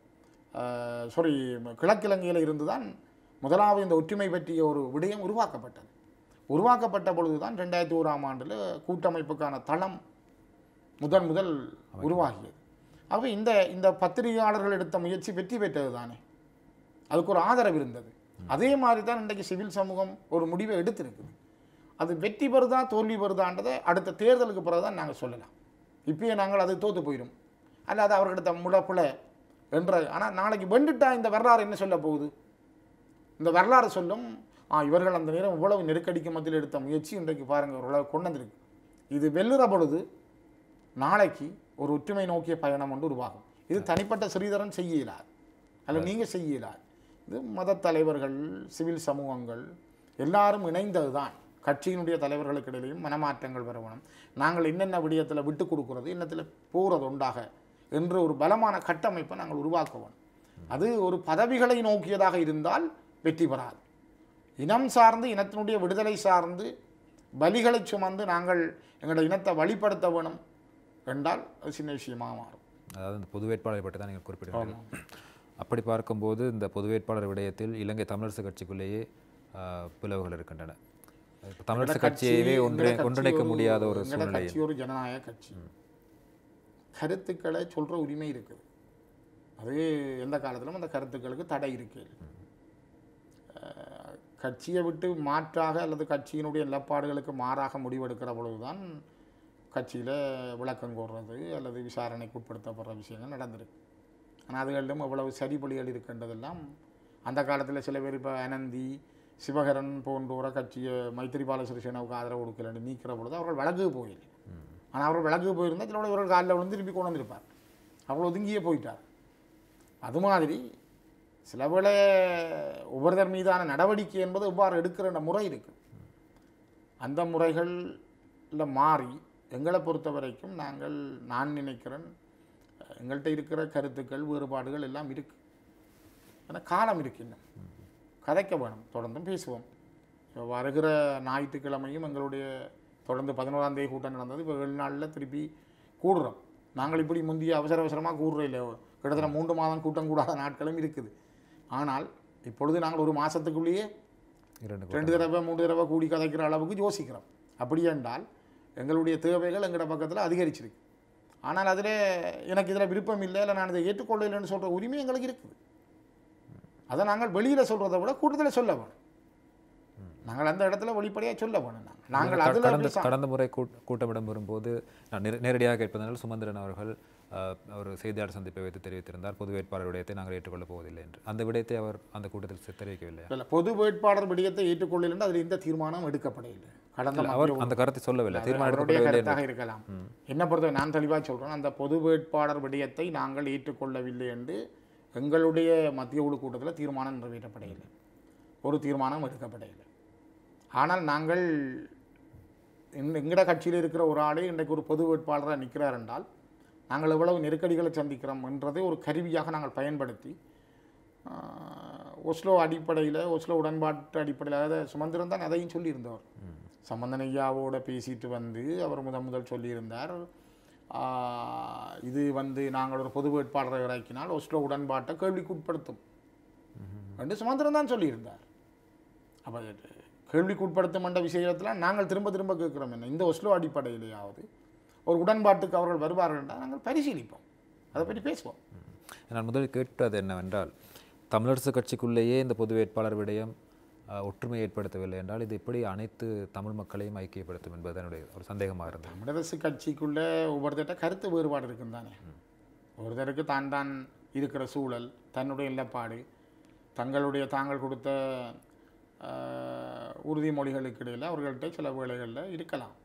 சாரி கிழக்கிலங்கையில் இருந்து தான் முதலாவது இந்த ஒற்றுமை பற்றிய ஒரு விடயம் உருவாக்கப்பட்டது உருவாக்கப்பட்ட பொழுது தான் ரெண்டாயிரத்தி ஓராம் ஆண்டில் கூட்டமைப்புக்கான தளம் முதன் முதல் உருவாகியது ஆகவே இந்த இந்த பத்திரிகையாளர்கள் எடுத்த முயற்சி வெற்றி பெற்றது தானே அதுக்கு ஒரு ஆதரவு இருந்தது அதே மாதிரி தான் இன்றைக்கு சிவில் சமூகம் ஒரு முடிவை எடுத்திருக்குது அது வெற்றி பெறுதா தோல்வி பெறுதான்றதை அடுத்த தேர்தலுக்கு பிறகு தான் நாங்கள் சொல்லலாம் இப்பயே நாங்கள் அது தோத்து போயிடும் அல்ல அது அவர்கிட்ட முழப்புல என்ற ஆனால் நாளைக்கு வெண்டுட்டா இந்த வரலாறு என்ன சொல்ல போகுது இந்த வரலாறு சொல்லும் ஆ இவர்கள் அந்த நேரம் இவ்வளவு நெருக்கடிக்கு மத்தியில் எடுத்த முயற்சி இன்றைக்கு பாருங்கள் ஓரளவு கொண்டு வந்திருக்கு இது வெல்லுற பொழுது நாளைக்கு ஒரு ஒற்றுமை நோக்கிய பயணம் ஒன்று உருவாகும் இது தனிப்பட்ட ஸ்ரீதரன் செய்ய இயலாது அல்ல நீங்கள் செய்ய இயலாது இது மத தலைவர்கள் சிவில் சமூகங்கள் எல்லாரும் இணைந்தது தான் கட்சியினுடைய தலைவர்களுக்கு இடையிலையும் மனமாற்றங்கள் வரணும் நாங்கள் என்னென்ன விடயத்தில் விட்டு கொடுக்கிறது என்னத்தில் போகிறது உண்டாக என்ற ஒரு பலமான கட்டமைப்பை நாங்கள் உருவாக்குவோம் அது ஒரு பதவிகளை நோக்கியதாக இருந்தால் வெற்றி பெறாது இனம் சார்ந்து இனத்தினுடைய விடுதலை சார்ந்து பலிகளை சுமந்து நாங்கள் எங்களுடைய இனத்தை வழிப்படுத்த வேணும் என்றால் அது சின்ன விஷயமாக மாறும் அதாவது இந்த பொது வேட்பாளரை பற்றி தான் நீங்கள் குறிப்பிடுறீங்க அப்படி பார்க்கும்போது இந்த பொது வேட்பாளர் விடயத்தில் இலங்கை தமிழரசு கட்சிக்குள்ளேயே ஆஹ், பிளவுகள் இருக்கின்றன இப்ப தமிழரசு கட்சியவே ஒன்றே எங்கட கட்சி ஒன்றிணைக்க ஒரு- முடியாத ஒரு எங்கட சூழ்நிலை கட்சி ஒரு ஜனநாயக கட்சி கருத்துக்களை சொல்ற உரிமை இருக்குது அது எந்த காலத்திலும் அந்த கருத்துக்களுக்கு தடை இருக்கு அஹ், கட்சியை விட்டு மாற்றாக அல்லது கட்சியினுடைய நிலப்பாடுகளுக்கு மாறாக முடிவெடுக்கிற பொழுதுதான் கட்சியில் விளக்கம் கோர்றது அல்லது விசாரணைக்கு உட்படுத்தப்படுற விஷயங்கள் நடந்திருக்கு ஆனால் அதுகளிலும் எவ்வளவு சரிபொலிகள் இருக்கின்றதெல்லாம் அந்த காலத்தில் சில பேர் இப்போ அனந்தி சிவகரன் போன்றோர கட்சியை மைத்திரிபால சிறிசேனாவுக்கு ஆதரவு கொடுக்கலன்னு நீக்கிற பொழுது அவர்கள் வழக்கு போயில்லை ஆனால் அவர்கள் வழக்கு போயிருந்தால் இதோட இவர்கள் காலில் விழுந்து திருப்பி கொண்டு வந்திருப்பார் அவர்கள் ஒதுங்கியே போயிட்டார் அது மாதிரி சில வேளை ஒவ்வொருத்தர் மீதான நடவடிக்கை என்பது எவ்வாறு எடுக்கிற அந்த முறை இருக்குது அந்த முறைகளில் மாறி எங்களை பொறுத்த வரைக்கும் நாங்கள் நான் நினைக்கிறேன் எங்கள்கிட்ட இருக்கிற கருத்துக்கள் வேறுபாடுகள் எல்லாம் இருக்கு ஆனால் காலம் இருக்கு இன்னும் கதைக்க வேணும் தொடர்ந்தும் பேசுவோம் இப்போ வருகிற ஞாயிற்றுக்கிழமையும் எங்களுடைய தொடர்ந்து பதினோராம் தேதி கூட்டம் நடந்தது இப்போ ஏழு நாளில் திருப்பி கூடுறோம் நாங்கள் இப்படி முந்தைய அவசர அவசரமாக கூடுறோம் இல்லை கிட்டத்தட்ட மூன்று மாதம் கூட்டம் கூடாத நாட்களும் இருக்குது ஆனால் இப்பொழுது நாங்கள் ஒரு மாதத்துக்குள்ளேயே இரண்டு ரெண்டு தடவை மூன்று தடவை கூடி கதைக்கிற அளவுக்கு யோசிக்கிறோம் அப்படி என்றால் எங்களுடைய தேவைகள் எங்களோட பக்கத்தில் அதிகரிச்சிருக்கு ஆனால் அதில் எனக்கு இதில் விருப்பம் இல்லை இல்லை நான் இதை ஏற்றுக்கொள்ளலைன்னு சொல்கிற உரிமை எங்களுக்கு இருக்குது அதை நாங்கள் வெளியில் சொல்கிறத விட கூட்டத்தில் சொல்ல வேணும் நாங்கள் அந்த இடத்துல வெளிப்படையாக சொல்ல வேணும் நாங்கள் நாங்கள் அதில் கடந்த கடந்த முறை கூட்- கூட்டமிடம் வரும்போது நான் நேர- நேரடியாக கேட்பதனால் சுமந்திரன் அவர்கள் அஹ், ஒரு செய்தியாளர் சந்திப்பை வைத்து தெரிவித்திருந்தார் பொது வேட்பாளர் விடயத்தை நாங்கள் ஏற்றுக்கொள்ளப் போவதில்லை என்று அந்த விடயத்தை அவர் அந்த கூட்டத்தில் செ- தெரிவிக்கவில்லை இல்லை பொது வேட்பாளர் விடயத்தை ஏற்றுக்கொள்ளலைன்னு அதில் எந்த தீர்மானம் எடுக்கப்படவில்லை கடந்த அவர் அந்த கருத்தை சொல்லவில்லை தீர்மானம் அவருடைய எடுக்கப்படவில்லை கருத்தாக இருக்கலாம் என்ன பொறுத்த நான் தெளிவாக சொல்கிறேன் அந்த பொது வேட்பாளர் விடயத்தை நாங்கள் ஏற்றுக்கொள்ளவில்லை என்று எங்களுடைய மத்திய குழு கூட்டத்தில் தீர்மானம் நிறைவேற்றப்படவில்லை ஒரு தீர்மானம் எடுக்கப்படவில்லை ஆனால் நாங்கள் இந்த எங்கட கட்சியில் இருக்கிற ஒரு ஆளே இன்றைக்கு ஒரு பொது வேட்பாளராக நிற்கிறார் என்றால் நாங்கள் எவ்வளவு நெருக்கடிகளை சந்திக்கிறோம் என்றதை ஒரு கருவியாக நாங்கள் பயன்படுத்தி ஆஹ், ஒஸ்லோ அடிப்படையில் ஒஸ்லோ உடன்பாட்டு அடிப்படையில் அதாவது சுமந்திரன் தான் அதையும் சொல்லியிருந்தவர் சம்பந்தன் ஐயாவோட பேசிட்டு வந்து அவர் முதல் முதல் சொல்லியிருந்தார் ஆஹ், இது வந்து நாங்கள் ஒரு பொது வேட்பாளரை இறக்கினால் ஒஸ்லோ உடன்பாட்டை கேள்விக்குட்படுத்தும் என்று சுமந்திரன் தான் சொல்லியிருந்தார் அப்போ கேள்விக்குட்படுத்தும் என்ற விஷயத்தில் நாங்கள் திரும்ப திரும்ப கேட்குறோம் என்ன இந்த ஒஸ்லோ அடிப்படையிலேயாவது ஒரு உடன்பாட்டுக்கு அவர்கள் வருவார்கள் என்றால் நாங்கள் பரிசீலிப்போம் அதை பற்றி பேசுவோம் நான் முதலில் கேட்டது என்னவென்றால் தமிழரசு கட்சிக்குள்ளேயே இந்த பொது வேட்பாளர் விடயம் அஹ், ஒற்றுமை ஏற்படுத்தவில்லை என்றால் இது எப்படி அனைத்து தமிழ் மக்களையும் ஐக்கியப்படுத்தும் என்பது என்னுடைய ஒரு சந்தேகமாக இருந்தது தமிழரசு கட்சிக்குள்ளே ஒவ்வொருத்தட்ட கருத்து வேறுபாடு இருக்கும் தானே ஒருத்தருக்கு தான் தான் இருக்கிற சூழல் தன்னுடைய நிலப்பாடு தங்களுடைய தாங்கள் கொடுத்த ஆஹ், உறுதிமொழிகளுக்கு இடையில் அவர்கள்ட்ட சில வேளைகளில் இருக்கலாம்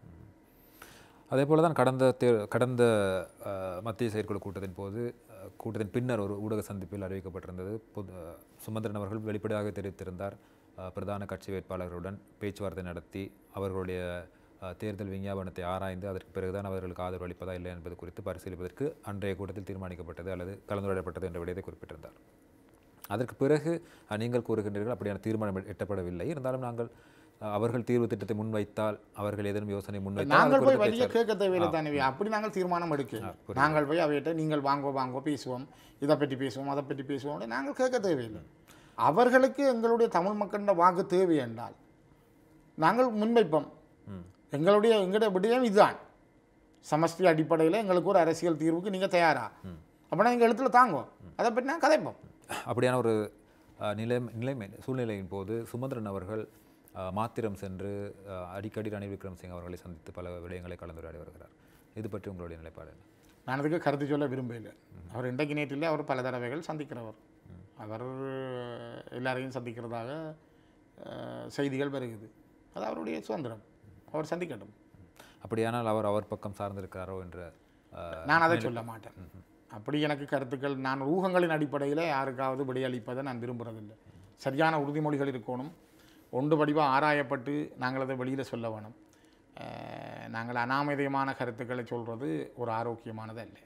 அதே போல தான் கடந்த தே கடந்த அஹ், மத்திய செயற்குழு கூட்டத்தின் போது அஹ், கூட்டத்தின் பின்னர் ஒரு ஊடக சந்திப்பில் அறிவிக்கப்பட்டிருந்தது பொது அஹ், சுமந்திரன் அவர்கள் வெளிப்படையாக தெரிவித்திருந்தார் அஹ், பிரதான கட்சி வேட்பாளர்களுடன் பேச்சுவார்த்தை நடத்தி அவர்களுடைய அஹ், தேர்தல் விஞ்ஞாபனத்தை ஆராய்ந்து அதற்கு பிறகுதான் அவர்களுக்கு ஆதரவு அளிப்பதா இல்லை என்பது குறித்து பரிசீலிப்பதற்கு அன்றைய கூட்டத்தில் தீர்மானிக்கப்பட்டது அல்லது கலந்துரையாடப்பட்டது என்ற விடயத்தை குறிப்பிட்டிருந்தார் அதற்கு பிறகு அஹ், நீங்கள் கூறுகின்றீர்கள் அப்படியான தீர்மானம் எ- எட்டப்படவில்லை இருந்தாலும் நாங்கள் அஹ், அவர்கள் தீர்வு திட்டத்தை முன்வைத்தால் அவர்கள் ஏதேனும் யோசனை முன்வைத்தால் அது நாங்கள் போய் குறித்து வழிய கேட்க தேவையில்லை தானே அப்படி நாங்கள் தீர்மானம் எடுக்க நாங்கள் போய் அவையிட்ட நீங்கள் வாங்கோ வாங்கோ பேசுவோம் இதை பற்றி பேசுவோம் அதை பற்றி பேசுவோம் அப்படின்னு நாங்கள் கேட்க தேவையில்லை அவர்களுக்கு எங்களுடைய தமிழ் மக்களின் வாக்கு தேவை என்றால் நாங்கள் முன்வைப்போம் எங்களுடைய எங்களுடைய விடயம் இதுதான் சமஷ்டி அடிப்படையில் எங்களுக்கு ஒரு அரசியல் தீர்வுக்கு நீங்கள் தயாரா அப்படின்னா எங்கள் எழுத்துல தாங்கோ அதை பற்றி நான் கதைப்போம் அப்படியான ஒரு அஹ், நிலை நிலைமை சூழ்நிலையின் போது சுமந்திரன் அவர்கள் அஹ், மாத்திரம் சென்று அஹ், அடிக்கடி ரணில் விக்ரமசிங்க அவர்களை சந்தித்து பல விடயங்களை கலந்துரையாடி வருகிறார் இது பற்றி உங்களுடைய நிலைப்பாடு என்ன நான் அதுக்கு கருத்து சொல்ல விரும்பவில்லை அவர் இன்றைக்கு நேற்றில் அவர் பல தடவைகள் சந்திக்கிறவர் அவர் எல்லாரையும் சந்திக்கிறதாக அஹ், செய்திகள் வருகிறது அது அவருடைய சுதந்திரம் அவர் சந்திக்கட்டும் அப்படியானால் அவர் அவர் பக்கம் சார்ந்திருக்கிறாரோ என்ற அஹ், நான் அதை சொல்ல மாட்டேன் அப்படி எனக்கு கருத்துக்கள் நான் ஊகங்களின் அடிப்படையில் யாருக்காவது விடையளிப்பதை நான் விரும்புகிறதில்லை சரியான உறுதிமொழிகள் இருக்கணும் ஒன்று வடிவாக ஆராயப்பட்டு நாங்கள் அதை வெளியில் சொல்ல வேணும் அஹ், நாங்கள் அனாமதயமான கருத்துக்களை சொல்கிறது ஒரு ஆரோக்கியமானது அல்ல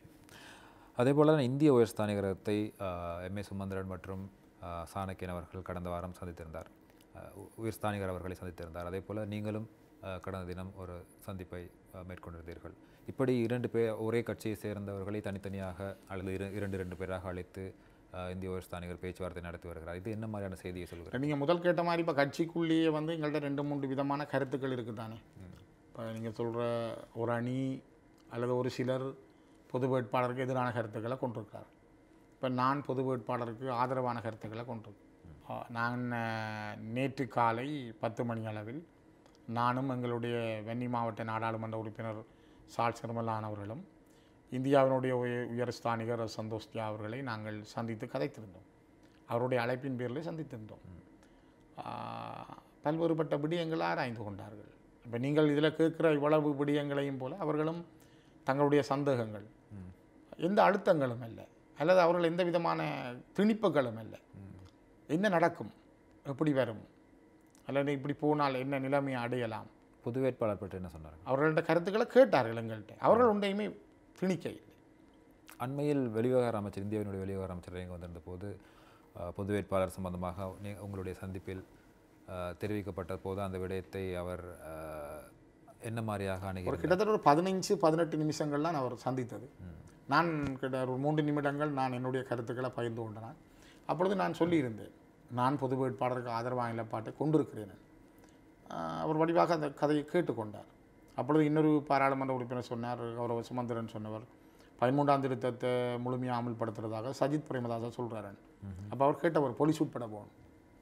அதே போல தான் இந்திய உயர்ஸ்தானிகரத்தை எம் ஏ சுமந்திரன் மற்றும் அஹ், சாணக்கியன் அவர்கள் கடந்த வாரம் சந்தித்திருந்தார் அஹ், உ- உயர்ஸ்தானிகர் அவர்களை சந்தித்திருந்தார் அதே போல நீங்களும் அஹ், கடந்த தினம் ஒரு சந்திப்பை அஹ், மேற்கொண்டிருந்தீர்கள் இப்படி இரண்டு பேர் ஒரே கட்சியை சேர்ந்தவர்களை தனித்தனியாக அல்லது இரு இரண்டு இரண்டு பேராக அழைத்து அஹ், இந்திய உயர்ஸ்தானிகர் பேச்சுவார்த்தை நடத்தி வருகிறார் இது என்ன மாதிரியான செய்தியை சொல்கிறார் நீங்கள் முதல் கேட்ட மாதிரி இப்போ கட்சிக்குள்ளேயே வந்து எங்கள்கிட்ட ரெண்டு மூன்று விதமான கருத்துக்கள் இருக்குது தானே இப்போ நீங்கள் சொல்கிற ஒரு அணி அல்லது ஒரு சிலர் பொது வேட்பாளருக்கு எதிரான கருத்துக்களை கொண்டிருக்கிறார் இப்போ நான் பொது வேட்பாளருக்கு ஆதரவான கருத்துக்களை கொண்டிருக்கேன் ஆ, நான் அஹ், நேற்று காலை பத்து மணி அளவில் நானும் எங்களுடைய வெண்ணி மாவட்ட நாடாளுமன்ற உறுப்பினர் சால் சிறுமலான் அவர்களும் இந்தியாவினுடைய உய- உயர் ஸ்தானிகர் சந்தோஷ் தியா அவர்களை நாங்கள் சந்தித்து கதைத்திருந்தோம் அவருடைய அழைப்பின் பேரில் சந்தித்திருந்தோம் ஆஹ், பல்வேறுபட்ட விடயங்களை ஆராய்ந்து கொண்டார்கள் இப்போ நீங்கள் இதில் கேட்குற இவ்வளவு விடயங்களையும் போல அவர்களும் தங்களுடைய சந்தேகங்கள் எந்த அழுத்தங்களும் இல்லை அல்லது அவர்கள் எந்த விதமான திணிப்புகளும் இல்லை என்ன நடக்கும் எப்படி வரும் அல்லது இப்படி போனால் என்ன நிலைமையை அடையலாம் பொது வேட்பாளர் பற்றி என்ன சொன்னார் அவர்கள்ட்ட கருத்துக்களை கேட்டார்கள் எங்கள்கிட்ட அவர்கள் ஒன்றையுமே திணிக்க இல்லை அண்மையில் வெளிவிவகார அமைச்சர் இந்தியாவினுடைய வெளிவிவகார அமைச்சர் இங்கே வந்திருந்த போது அஹ், பொது வேட்பாளர் சம்பந்தமாக நீ- உங்களுடைய சந்திப்பில் அஹ், தெரிவிக்கப்பட்ட போது அந்த விடயத்தை அவர் அஹ், என்ன மாதிரியாக ஒரு அணுகி கிட்டத்தட்ட ஒரு பதினைஞ்சு பதினெட்டு நிமிஷங்கள் தான் அவர் சந்தித்தது நான் கிட்ட ஒரு மூன்று நிமிடங்கள் நான் என்னுடைய கருத்துக்களை பகிர்ந்து கொண்டேன் அப்பொழுது நான் சொல்லியிருந்தேன் நான் பொது வேட்பாளருக்கு ஆதரவாக நிலப்பாட்டை கொண்டிருக்கிறேன் ஆஹ் அவர் வடிவாக அந்த கதையை கேட்டுக்கொண்டார் அப்பொழுது இன்னொரு பாராளுமன்ற உறுப்பினர் சொன்னார் கௌரவ சுமந்திரன் சொன்னவர் பதிமூன்றாம் திருத்தத்தை முழுமையாக அமல்படுத்துறதாக சஜித் பிரேமதாசா சொல்கிறாரு அப்போ அவர் கேட்டவர் போலீஸ் உட்பட போகணும்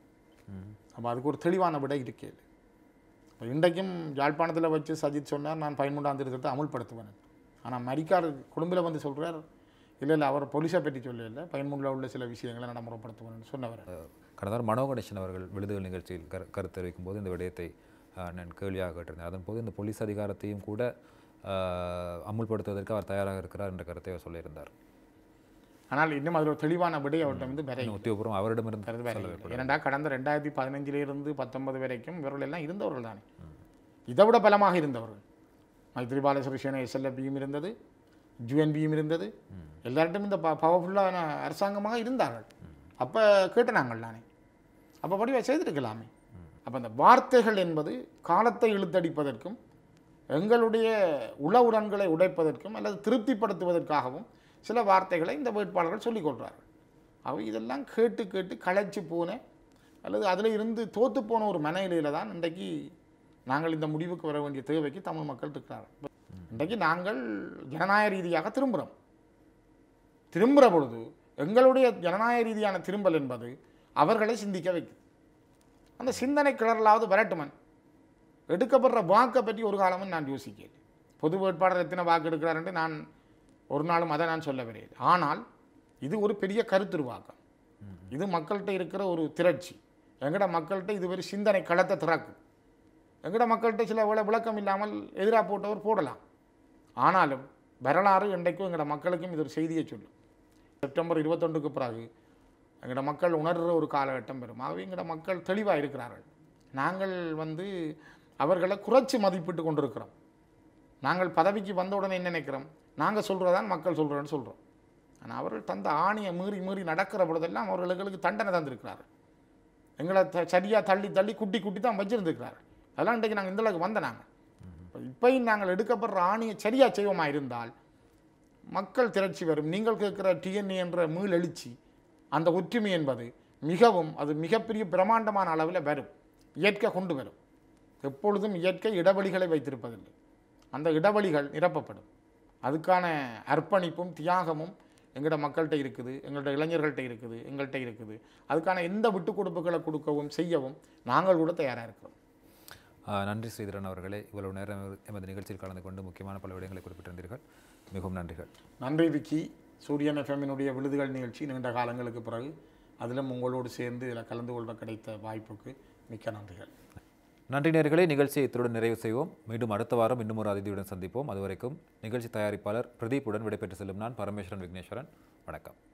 அப்போ அதுக்கு ஒரு தெளிவான விடை இருக்கேன் இப்போ இன்றைக்கும் யாழ்ப்பாணத்தில் வச்சு சஜித் சொன்னார் நான் பதிமூன்றாம் திருத்தத்தை அமுல்படுத்துவேன் ஆனால் மரிக்கார் குடும்பில் வந்து சொல்றார் இல்லை இல்லை அவர் போலீஸை பற்றி சொல்லல பதிமூன்றில் உள்ள சில விஷயங்களை நடைமுறைப்படுத்துவேன் சொன்னவர் கடந்த வாரம் மனோ கணேசன் அவர்கள் விடுதல் நிகழ்ச்சியில் கரு கருத்து தெரிவிக்கும் போது இந்த விடயத்தை அஹ், நான் கேள்வியாக கேட்டிருந்தேன் அதன் போது இந்த போலீஸ் அதிகாரத்தையும் கூட அஹ், அமுல்படுத்துவதற்கு அவர் தயாராக இருக்கிறார் என்ற கருத்தை அவர் சொல்லியிருந்தார் ஆனால் இன்னும் அதில் ஒரு தெளிவான விடை அவர்கிட்ட வந்து வரை இன்னும் உத்தியோகபூர்வம் அவரிடமிருந்து கருது வேற சொல்ல இல்லை. ஏனெண்டா கடந்த ரெண்டாயிரத்தி பதினஞ்சிலிருந்து பத்தொன்பது வரைக்கும் இவர்கள் எல்லாம் இருந்தவர்கள் தானே இதை விட பலமாக இருந்தவர்கள் மைத்ரிபால சிறிசேன எஸ்எல்எஃபியும் இருந்தது ஜிஎன்பியும் இருந்தது எல்லார்ட்டும் இந்த ப பவர்ஃபுல்லான அரசாங்கமாக இருந்தார்கள் அப்போ கேட்டு நாங்கள் தானே அப்போ படிவா செய்திருக்கலாமே அப்போ அந்த வார்த்தைகள் என்பது காலத்தை இழுத்தடிப்பதற்கும் எங்களுடைய உளவுடன்களை உடைப்பதற்கும் அல்லது திருப்திப்படுத்துவதற்காகவும் சில வார்த்தைகளை இந்த வேட்பாளர்கள் சொல்லிக் கொள்கிறார்கள் அவை இதெல்லாம் கேட்டு கேட்டு களைச்சு போன அல்லது அதில் இருந்து தோத்து போன ஒரு மனநிலையில் தான் இன்றைக்கு நாங்கள் இந்த முடிவுக்கு வர வேண்டிய தேவைக்கு தமிழ் மக்கள் இருக்கிறார்கள் இன்றைக்கு நாங்கள் ஜனநாயக ரீதியாக திரும்புகிறோம் திரும்புகிற பொழுது எங்களுடைய ஜனநாயக ரீதியான திரும்பல் என்பது அவர்களை சிந்திக்க வைக்கும் அந்த சிந்தனை கிளறலாவது வரட்டுமன் எடுக்கப்படுற வாக்கை பற்றி ஒரு காலமும் நான் யோசிக்கல பொது வேட்பாளர் எத்தனை வாக்கு எடுக்கிறாருன்ட்டு நான் ஒரு நாளும் அதை நான் சொல்ல விரையில் ஆனால் இது ஒரு பெரிய கருத்துருவாக்கம் இது மக்கள்கிட்ட இருக்கிற ஒரு திரட்சி எங்கட மக்கள்கிட்ட இது ஒரு சிந்தனை களத்தை திறக்கும் எங்கட மக்கள்கிட்ட சில விள விளக்கம் இல்லாமல் எதிராக போட்டவர் போடலாம் ஆனாலும் வரலாறு இன்றைக்கும் எங்கட மக்களுக்கும் இது ஒரு செய்தியை சொல்லும் செப்டம்பர் இருபத்தொண்டுக்கு பிறகு எங்கட மக்கள் உணர்கிற ஒரு காலகட்டம் வரும் ஆகவே எங்கட மக்கள் தெளிவாக இருக்கிறார்கள் நாங்கள் வந்து அவர்களை குறைச்சி மதிப்பிட்டு கொண்டிருக்கிறோம் நாங்கள் பதவிக்கு வந்த உடனே என்ன நினைக்கிறோம் நாங்கள் சொல்கிறதான் மக்கள் சொல்கிறோன்னு சொல்கிறோம் ஆனால் அவர்கள் தந்த ஆணையை மீறி மீறி நடக்கிற பொழுதெல்லாம் அவர்களுக்கு தண்டனை தந்திருக்கிறார்கள் எங்களை த சரியாக தள்ளி தள்ளி குட்டி குட்டி தான் வச்சிருந்துருக்கிறார்கள் அதெல்லாம் இன்றைக்கு நாங்கள் இந்த அளவுக்கு வந்த நாங்கள் இப்பயும் நாங்கள் எடுக்கப்படுற ஆணையை சரியாக செய்வோமா இருந்தால் மக்கள் திரட்சி வரும் நீங்கள் கேட்குற டிஎன்ஏ என்ற மீள் எழுச்சி அந்த ஒற்றுமை என்பது மிகவும் அது மிகப்பெரிய பிரம்மாண்டமான அளவில் வரும் இயற்கை கொண்டு வரும் எப்பொழுதும் இயற்கை இடைவெளிகளை வைத்திருப்பதில்லை அந்த இடைவெளிகள் நிரப்பப்படும் அதுக்கான அர்ப்பணிப்பும் தியாகமும் எங்களோட மக்கள்கிட்ட இருக்குது எங்களோட இளைஞர்கள்ட்ட இருக்குது எங்கள்கிட்ட இருக்குது அதுக்கான எந்த விட்டு கொடுப்புகளை கொடுக்கவும் செய்யவும் நாங்கள் கூட தயாராக இருக்கிறோம் ஆஹ் நன்றி ஸ்ரீதரன் அவர்களே இவ்வளவு நேரம் எமது நிகழ்ச்சியில் கலந்து கொண்டு முக்கியமான பல விடயங்களை குறிப்பிட்டிருந்தீர்கள் மிகவும் நன்றிகள் நன்றி விக்கி சூரியன் எஃப்எம்மினுடைய விழுதுகள் நிகழ்ச்சி நீண்ட காலங்களுக்கு பிறகு அதிலும் உங்களோடு சேர்ந்து இதில் கலந்து கொள்ள கிடைத்த வாய்ப்புக்கு மிக்க நன்றிகள் நன்றி நேர்களே நிகழ்ச்சியை இத்துடன் நிறைவு செய்வோம் மீண்டும் அடுத்த வாரம் இன்னும் ஒரு அதிதியுடன் சந்திப்போம் அதுவரைக்கும் நிகழ்ச்சி தயாரிப்பாளர் பிரதீப்புடன் விடைபெற்று செல்லும் நான் பரமேஸ்வரன் விக்னேஸ்வரன் வணக்கம்